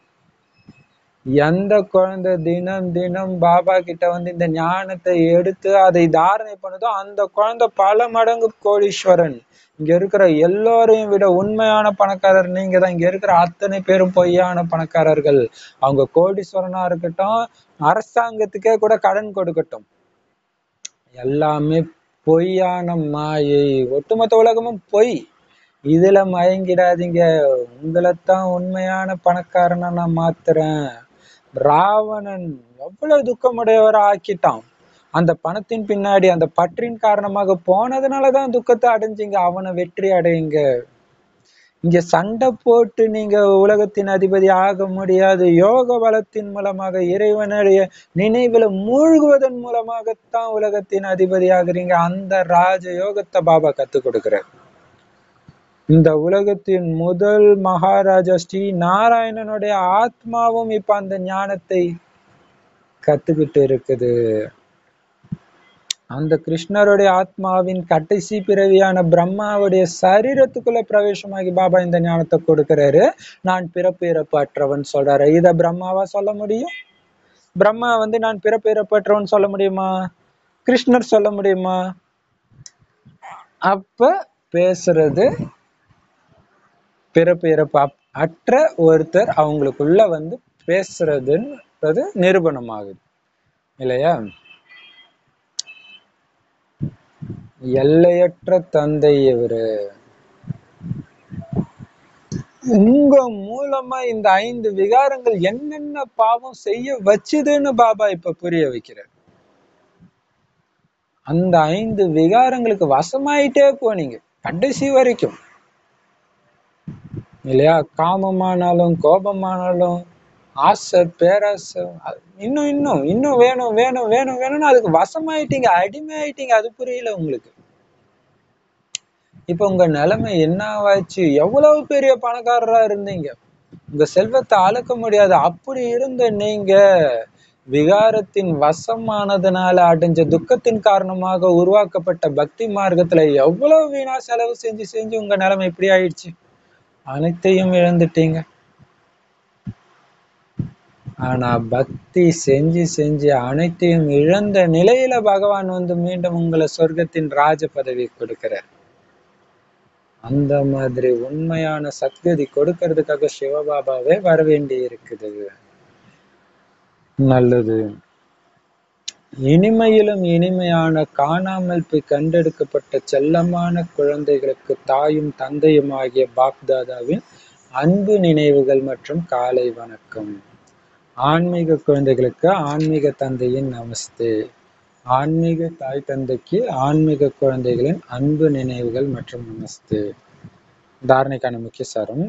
எந்த குழந்தை தினம் தினம் பாபா கிட்ட வந்து இந்த ஞானத்தை எடுத்து அதை தாரணை பண்ணுதோ அந்த குழந்தை பல மடங்கு கோடீஸ்வரன் இங்க இருக்கிற எல்லோரையும் விட உண்மையான பணக்காரர் நீங்க தான் இங்க இருக்கிற அத்தனை பேரும் பொய்யான பணக்காரர்கள் அவங்க கோடீஸ்வரனா இருக்கட்டும் அரசாங்கத்துக்கே கூட கடன் கொடுக்கட்டும் எல்லாமே பொய்யான மாயை ஒட்டுமொத்த உலகமும் பொய் இதுல மயங்கிடாதீங்க உங்களைத்தான் உண்மையான பணக்காரனா நான் மாத்துறேன் ராவணன் எவ்வளவு துக்கமுடையவரா ஆக்கிட்டான் அந்த பணத்தின் பின்னாடி அந்த பற்றின் காரணமாக போனதுனாலதான் துக்கத்தை அடைஞ்சீங்க அவனை வெற்றி அடையுங்க இங்க சண்டை போட்டு நீங்க உலகத்தின் அதிபதி ஆக முடியாது யோக பலத்தின் மூலமாக இறைவனுடைய நினைவுல மூழ்குவதன் மூலமாகத்தான் உலகத்தின் அதிபதி ஆகுறீங்க அந்த ராஜ யோகத்தை பாபா கத்து கொடுக்கிறார் இந்த உலகத்தின் முதல் மகாராஜா ஸ்ரீ நாராயணனுடைய ஆத்மாவும் இப்ப அந்த ஞானத்தை கத்துக்கிட்டு இருக்குது அந்த கிருஷ்ணருடைய ஆத்மாவின் கடைசி பிறவியான பிரம்மாவுடைய சரீரத்துக்குள்ள பிரவேசமாகி பாபா இந்த ஞானத்தை கொடுக்கிறாரு நான் பிறப்பு இறப்பு அற்றவன் சொல்றாரு இத பிரம்மாவா சொல்ல முடியும் பிரம்மா வந்து நான் பிறப்பு இறப்பு அற்றவன் சொல்ல முடியுமா கிருஷ்ணர் சொல்ல முடியுமா அப்ப பேசுறது பிறப்பு இறப்பு அப்- அற்ற ஒருத்தர் அவங்களுக்குள்ள வந்து பேசுறதுன்றது நிரூபணமாகுது இல்லையா எல்லையற்ற தந்தை இவரு உங்க மூலமா இந்த ஐந்து விகாரங்கள் என்னென்ன பாவம் செய்ய வச்சுதுன்னு பாபா இப்ப புரிய வைக்கிறார் அந்த ஐந்து விகாரங்களுக்கு வசமாயிட்டே போனீங்க கடைசி வரைக்கும் இல்லையா காமமானாலும் கோபமானாலும் ஆசை பேராசை அது- இன்னும் இன்னும் இன்னும் வேணும் வேணும் வேணும் வேணும்னு அதுக்கு வசமாயிட்டீங்க அடிமை ஆயிட்டீங்க அது புரியல உங்களுக்கு இப்ப உங்க நிலைமை என்னவாச்சு எவ்வளவு பெரிய பணக்காரரா இருந்தீங்க உங்க செல்வத்தை அளக்க முடியாது அப்படி இருந்த நீங்க விகாரத்தின் வசமானதுனால அடைஞ்ச துக்கத்தின் காரணமாக உருவாக்கப்பட்ட பக்தி மார்க்கத்துல எவ்வளவு வீணா செலவு செஞ்சு செஞ்சு உங்க நிலைமை இப்படி ஆயிடுச்சு அனைத்தையும் இழந்துட்டீங்க ஆனா பக்தி செஞ்சு செஞ்சு அனைத்தையும் இழந்த நிலையில பகவான் வந்து மீண்டும் உங்களை சொர்க்கத்தின் ராஜ பதவி கொடுக்கிறார் அந்த மாதிரி உண்மையான சத்கதி கொடுக்கறதுக்காக சிவபாபாவே வர வேண்டி இருக்குது நல்லது இனிமையிலும் இனிமையான காணாமல் போய் கண்டெடுக்கப்பட்ட செல்லமான குழந்தைகளுக்கு தாயும் தந்தையும் ஆகிய பாப்தாதாவின் அன்பு நினைவுகள் மற்றும் காலை வணக்கம் ஆன்மீக குழந்தைகளுக்கு ஆன்மீக தந்தையின் நமஸ்தே ஆன்மீக தாய் தந்தைக்கு ஆன்மீக குழந்தைகளின் அன்பு நினைவுகள் மற்றும் நமஸ்தே தாரணைக்கான முக்கிய சாரம்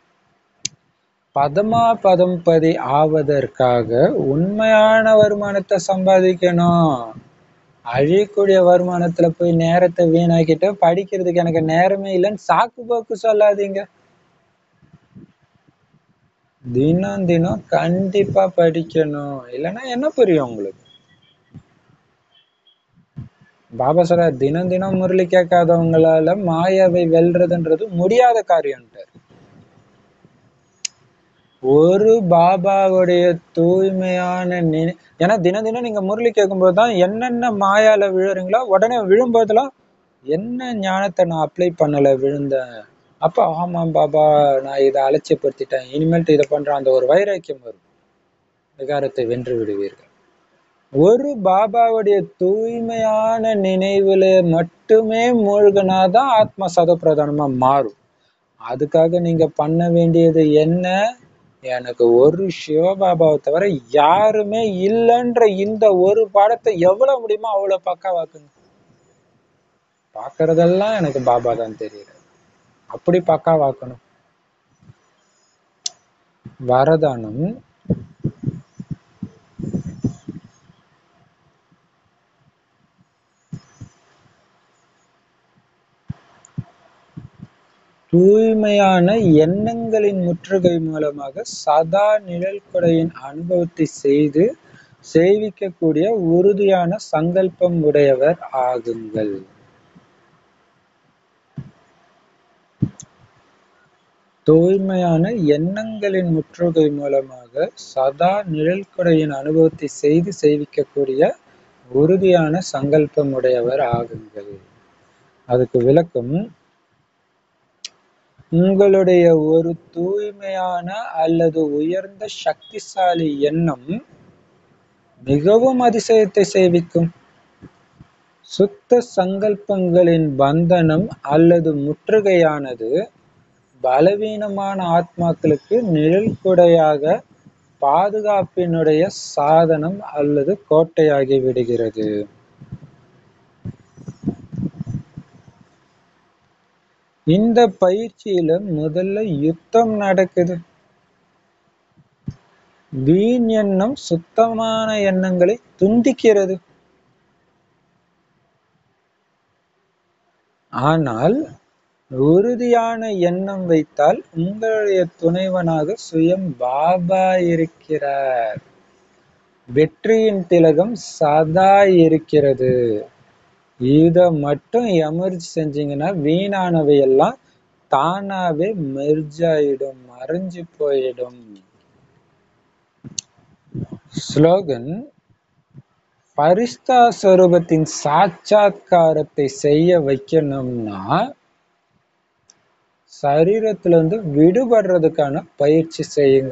பதமா பதம்பதி ஆவதற்காக உண்மையான வருமானத்தை சம்பாதிக்கணும் அழியக்கூடிய வருமானத்துல போய் நேரத்தை வீணாக்கிட்டு படிக்கிறதுக்கு எனக்கு நேரமே இல்லைன்னு சாக்கு போக்கு சொல்லாதீங்க தினம் தினம் கண்டிப்பா படிக்கணும் இல்லைன்னா என்ன புரியும் உங்களுக்கு பாபா சொல்றார் தினம் தினம் முரளி கேட்காதவங்களால மாயாவை வெல்றதுன்றது முடியாத காரியம்ட்டார் ஒரு பாபாவுடைய தூய்மையான நினை ஏன்னா தினம் தினம் நீங்க முரளி கேட்கும்போது தான் என்னென்ன மாயால விழுறீங்களோ உடனே விழும்போதெல்லாம் என்ன ஞானத்தை நான் அப்ளை பண்ணல விழுந்தேன் அப்ப ஆமாம் பாபா நான் இதை அலட்சியப்படுத்திட்டேன் இனிமேல்ட்டு இதை பண்றேன் அந்த ஒரு வைராக்கியம் வரும் விகாரத்தை வென்று விடுவீர்கள் ஒரு பாபாவுடைய தூய்மையான நினைவுல மட்டுமே மூழ்கினாதான் ஆத்மா சதப்பிரதானமா மாறும் அதுக்காக நீங்க பண்ண வேண்டியது என்ன எனக்கு ஒரு சிவபாபாவை தவிர யாருமே இல்லைன்ற இந்த ஒரு பாடத்தை எவ்வளவு முடியுமோ அவ்வளவு பக்காவாக்குங்க பார்க்கறதெல்லாம் எனக்கு பாபா தான் தெரியுது அப்படி பக்காவாக்கணும் வரதானம் தூய்மையான எண்ணங்களின் முற்றுகை மூலமாக சதா நிழல் கொடையின் அனுபவத்தை செய்து சேவிக்கக்கூடிய உறுதியான சங்கல்பம் உடையவர் ஆகுங்கள் தூய்மையான எண்ணங்களின் முற்றுகை மூலமாக சதா நிழல் கொடையின் அனுபவத்தை செய்து சேவிக்கக்கூடிய உறுதியான சங்கல்பம் உடையவர் ஆகுங்கள் அதுக்கு விளக்கம் உங்களுடைய ஒரு தூய்மையான அல்லது உயர்ந்த சக்திசாலி எண்ணம் மிகவும் அதிசயத்தை சேவிக்கும் சுத்த சங்கல்பங்களின் பந்தனம் அல்லது முற்றுகையானது பலவீனமான ஆத்மாக்களுக்கு நிழல்குடையாக பாதுகாப்பினுடைய சாதனம் அல்லது கோட்டையாகி விடுகிறது இந்த பயிற்சியில முதல்ல யுத்தம் நடக்குது வீண் எண்ணம் சுத்தமான எண்ணங்களை துண்டிக்கிறது ஆனால் உறுதியான எண்ணம் வைத்தால் உங்களுடைய துணைவனாக சுயம் பாபா இருக்கிறார் வெற்றியின் திலகம் சதா இருக்கிறது இத மட்டும் எமர்ஜ் செஞ்சீங்கன்னா வீணானவை எல்லாம் தானாவே மெர்ஜ் ஆயிடும் மறைஞ்சு போயிடும் ஸ்லோகன் பரிஸ்தா ஸ்வரூபத்தின் சாட்சாத்காரத்தை செய்ய வைக்கணும்னா சரீரத்துல இருந்து விடுபடுறதுக்கான பயிற்சி செய்யுங்க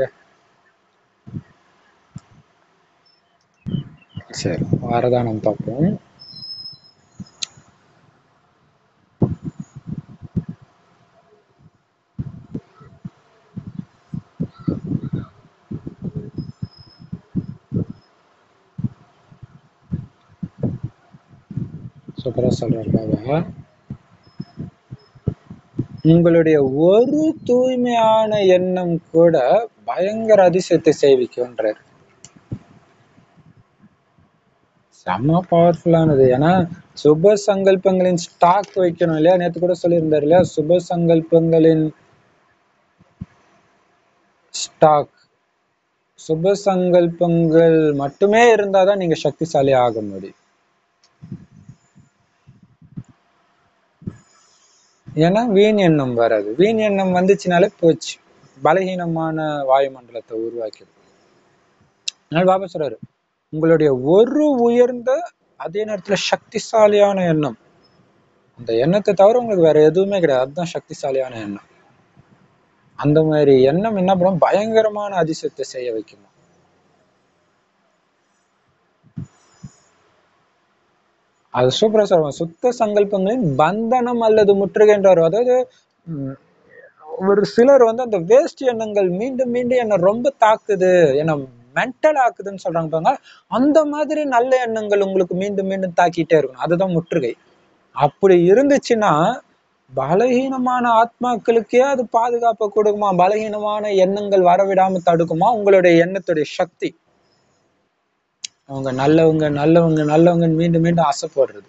சரி வரதானம் பார்ப்போம் சூப்பரா சொல்றாரு பாபா உங்களுடைய ஒரு தூய்மையான எண்ணம் கூட பயங்கர அதிசயத்தை செய்விக்கும்ன்றார் செம்ம பவர்ஃபுல்லானது ஏன்னா சுப சங்கல்பங்களின் ஸ்டாக் வைக்கணும் இல்லையா நேத்து கூட சொல்லியிருந்தாரு இல்லையா சுப சங்கல்பங்களின் ஸ்டாக் சுப சங்கல்பங்கள் மட்டுமே இருந்தாதான் நீங்க சக்திசாலி ஆக முடியும் ஏன்னா வீண் எண்ணம் வராது வீண் எண்ணம் வந்துச்சுனாலே போச்சு பலகீனமான வாயுமண்டலத்தை உருவாக்கிடும் அதனால பாபா சொல்றாரு உங்களுடைய ஒரு உயர்ந்த அதே நேரத்துல சக்திசாலியான எண்ணம் அந்த எண்ணத்தை தவிர உங்களுக்கு வேற எதுவுமே கிடையாது அதுதான் சக்திசாலியான எண்ணம் அந்த மாதிரி எண்ணம் என்ன பண்ணும் பயங்கரமான அதிசயத்தை செய்ய வைக்குமா அது சூப்பரா சொல்லுவாங்க சுத்த சங்கல்பங்களின் பந்தனம் அல்லது முற்றுகைன்றார் அதாவது உம், ஒரு சிலர் வந்து அந்த வேஸ்ட் எண்ணங்கள் மீண்டும் மீண்டும் என்ன ரொம்ப தாக்குது என்ன மென்டல் ஆக்குதுன்னு சொல்றாங்க பாருங்க அந்த மாதிரி நல்ல எண்ணங்கள் உங்களுக்கு மீண்டும் மீண்டும் தாக்கிட்டே இருக்கணும் அதுதான் முற்றுகை அப்படி இருந்துச்சுன்னா பலகீனமான ஆத்மாக்களுக்கே அது பாதுகாப்பை கொடுக்குமா பலகீனமான எண்ணங்கள் வரவிடாம தடுக்குமா உங்களுடைய எண்ணத்துடைய சக்தி அவங்க நல்லவங்க நல்லவங்க நல்லவங்கன்னு மீண்டும் மீண்டும் ஆசைப்படுறது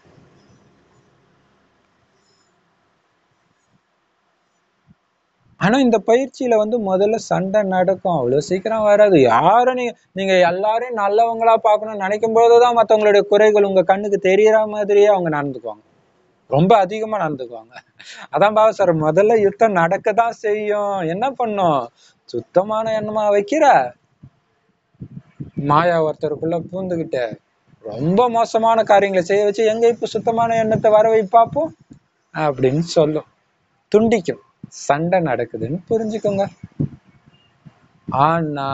ஆனா இந்த பயிற்சியில வந்து முதல்ல சண்டை நடக்கும் அவ்வளவு சீக்கிரம் வராது யாரும் நீங்க நீங்க எல்லாரையும் நல்லவங்களா பார்க்கணும்னு நினைக்கும் போதுதான் மத்தவங்களுடைய குறைகள் உங்க கண்ணுக்கு தெரியற மாதிரியே அவங்க நடந்துக்குவாங்க ரொம்ப அதிகமா நடந்துக்குவாங்க அதான் பாவ சார் முதல்ல யுத்தம் நடக்கதான் செய்யும் என்ன பண்ணும் சுத்தமான எண்ணமா வைக்கிற மாயா ஒருத்தருக்குள்ள பூந்துகிட்ட ரொம்ப மோசமான காரியங்களை செய்ய வச்சு எங்க இப்ப சுத்தமான எண்ணத்தை வர வை பார்ப்போம் அப்படின்னு சொல்லும் துண்டிக்கும் சண்டை நடக்குதுன்னு புரிஞ்சுக்கோங்க ஆனா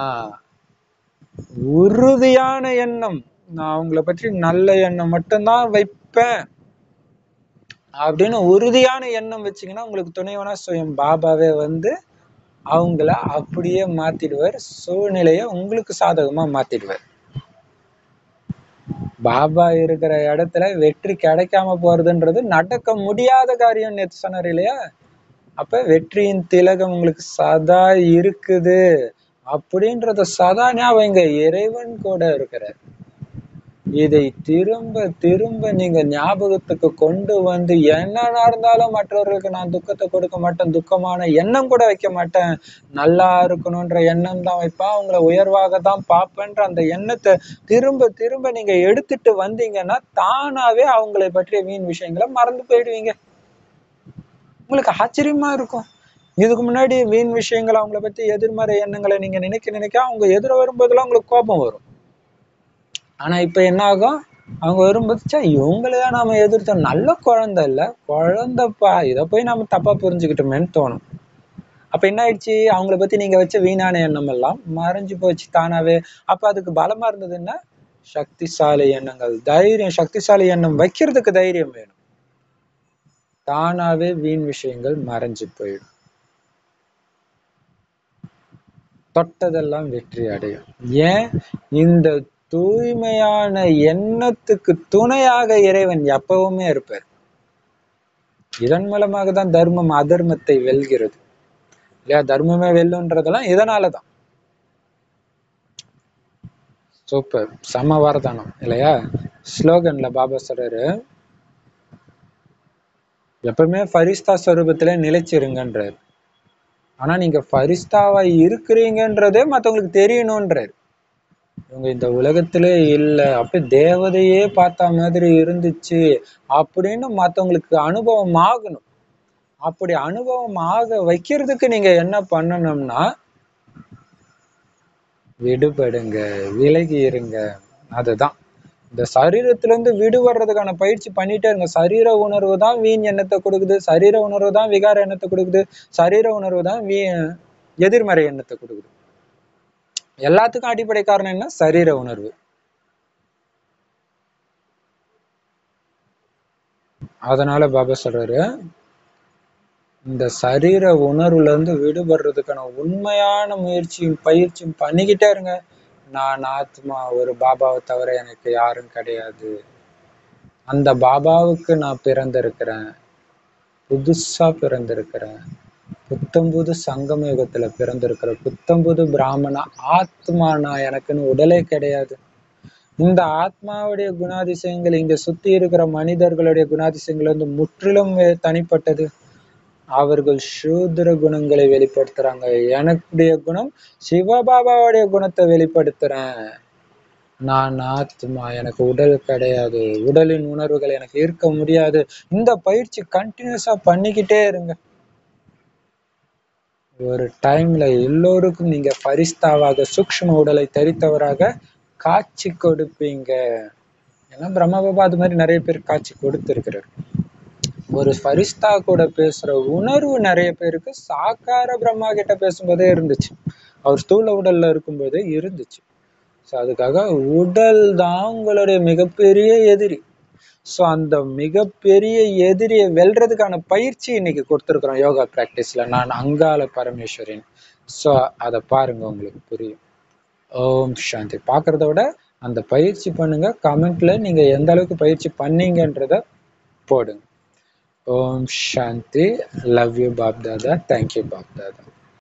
உறுதியான எண்ணம் நான் அவங்கள பற்றி நல்ல எண்ணம் மட்டும்தான் வைப்பேன் அப்படின்னு உறுதியான எண்ணம் வச்சீங்கன்னா உங்களுக்கு துணைவனா சுயம் பாபாவே வந்து அவங்கள அப்படியே மாத்திடுவார் சூழ்நிலையை உங்களுக்கு சாதகமா மாத்திடுவார் பாபா இருக்கிற இடத்துல வெற்றி கிடைக்காம போறதுன்றது நடக்க முடியாத காரியம் நேத்து சொன்னார் இல்லையா அப்ப வெற்றியின் திலகம் உங்களுக்கு சதா இருக்குது அப்படின்றத சதா ஞாபகம் இங்க இறைவன் கூட இருக்கிறார் இதை திரும்ப திரும்ப நீங்க ஞாபகத்துக்கு கொண்டு வந்து என்ன நடந்தாலும் மற்றவர்களுக்கு நான் துக்கத்தை கொடுக்க மாட்டேன் துக்கமான எண்ணம் கூட வைக்க மாட்டேன் நல்லா இருக்கணும்ன்ற எண்ணம் தான் வைப்பேன் அவங்கள உயர்வாக தான் பார்ப்பேன்ற அந்த எண்ணத்தை திரும்ப திரும்ப நீங்க எடுத்துட்டு வந்தீங்கன்னா தானாவே அவங்களை பற்றிய வீண் விஷயங்களை மறந்து போயிடுவீங்க உங்களுக்கு ஆச்சரியமா இருக்கும் இதுக்கு முன்னாடி வீண் விஷயங்கள் அவங்கள பத்தி எதிர்மறை எண்ணங்களை நீங்க நினைக்க நினைக்க அவங்க எதிர வரும்போதெல்லாம் உங்களுக்கு கோபம் வரும் ஆனா இப்ப என்ன ஆகும் அவங்க வரும்போது ச்சே இவங்களையா நாம எதிர்த்தோம் நல்ல குழந்தை இல்ல குழந்தைப்பா இதை போய் நம்ம தப்பா புரிஞ்சுக்கிட்டோமேன்னு தோணும் அப்ப என்ன ஆயிடுச்சு அவங்கள பத்தி நீங்க வச்ச வீணான எண்ணம் எல்லாம் மறைஞ்சு போச்சு தானாவே அப்ப அதுக்கு பலமா இருந்தது என்ன சக்திசாலி எண்ணங்கள் தைரியம் சக்திசாலி எண்ணம் வைக்கிறதுக்கு தைரியம் வேணும் தானாவே வீண் விஷயங்கள் மறைஞ்சு போயிடும் தொட்டதெல்லாம் வெற்றி அடையும் ஏன் இந்த தூய்மையான எண்ணத்துக்கு துணையாக இறைவன் எப்பவுமே இருப்பார் இதன் மூலமாக தான் தர்மம் அதர்மத்தை வெல்கிறது இல்லையா தர்மமே வெல்லுன்றதெல்லாம் இதனாலதான் சூப்பர் சம வரதானம் இல்லையா ஸ்லோகன்ல பாபா சொல்றாரு எப்பவுமே ஃபரிஸ்தா ஸ்வரூபத்திலே நிலைச்சிருங்கன்றார் ஆனா நீங்க ஃபரிஸ்தாவா இருக்கிறீங்கன்றதே மத்தவங்களுக்கு தெரியணும்ன்றார் இவங்க இந்த உலகத்திலே இல்லை அப்படி தேவதையே பார்த்த மாதிரி இருந்துச்சு அப்படின்னு மத்தவங்களுக்கு அனுபவம் ஆகணும் அப்படி அனுபவம் ஆக வைக்கிறதுக்கு நீங்க என்ன பண்ணணும்னா விடுபடுங்க விலகி இருங்க அதுதான் இந்த சரீரத்துல இருந்து விடுபடுறதுக்கான பயிற்சி பண்ணிட்டே இருங்க சரீர உணர்வு தான் வீண் எண்ணத்தை கொடுக்குது சரீர உணர்வு தான் விகார எண்ணத்தை கொடுக்குது சரீர உணர்வு தான் வீ எதிர்மறை எண்ணத்தை கொடுக்குது எல்லாத்துக்கும் அடிப்படை காரணம் என்ன சரீர உணர்வு அதனால பாபா சொல்றாரு இந்த சரீர உணர்வுல இருந்து விடுபடுறதுக்கான உண்மையான முயற்சியும் பயிற்சியும் பண்ணிக்கிட்டே இருங்க நான் ஆத்மா ஒரு பாபாவை தவிர எனக்கு யாரும் கிடையாது அந்த பாபாவுக்கு நான் பிறந்திருக்கிறேன் புதுசா பிறந்திருக்கிறேன் புத்தம்புது சங்கம யுகத்துல பிறந்திருக்கிறேன் புத்தம்புது பிராமண ஆத்மா நான் எனக்குன்னு உடலே கிடையாது இந்த ஆத்மாவுடைய குணாதிசயங்கள் இங்க சுத்தி இருக்கிற மனிதர்களுடைய குணாதிசயங்கள் வந்து முற்றிலும் வே- தனிப்பட்டது அவர்கள் சூத்திர குணங்களை வெளிப்படுத்துறாங்க எனக்குடைய குணம் சிவபாபாவுடைய குணத்தை வெளிப்படுத்துறேன் நான் ஆத்மா எனக்கு உடல் கிடையாது உடலின் உணர்வுகள் எனக்கு இருக்க முடியாது இந்த பயிற்சி கண்டினியூஸா பண்ணிக்கிட்டே இருங்க ஒரு டைம்ல எல்லோருக்கும் நீங்க பரிஸ்தாவாக சூக்ஷ்ம உடலை தரித்தவராக காட்சி கொடுப்பீங்க ஏன்னா பிரம்மபாபா அது மாதிரி நிறைய பேர் காட்சி கொடுத்திருக்கிறார் ஒரு ஃபரிஸ்தா கூட பேசுற உணர்வு நிறைய பேருக்கு சாக்கார பிரம்மா கிட்ட பேசும்போதே இருந்துச்சு அவர் ஸ்தூல உடல்ல இருக்கும்போதே இருந்துச்சு ஸோ அதுக்காக உடல் தான் உங்களுடைய மிகப்பெரிய எதிரி ஸோ அந்த மிகப்பெரிய எதிரியை வெல்றதுக்கான பயிற்சி இன்னைக்கு கொடுத்துருக்குறோம் யோகா ப்ராக்டிஸ்ல நான் அங்காள பரமேஸ்வரின் ஸோ அதை பாருங்க உங்களுக்கு புரியும் ஓம் சாந்தி பார்க்கறத விட அந்த பயிற்சி பண்ணுங்க கமெண்ட்ல நீங்க எந்த அளவுக்கு பயிற்சி பண்ணீங்கன்றத போடுங்க Om Shanti love you Bap Dada thank you Bap Dada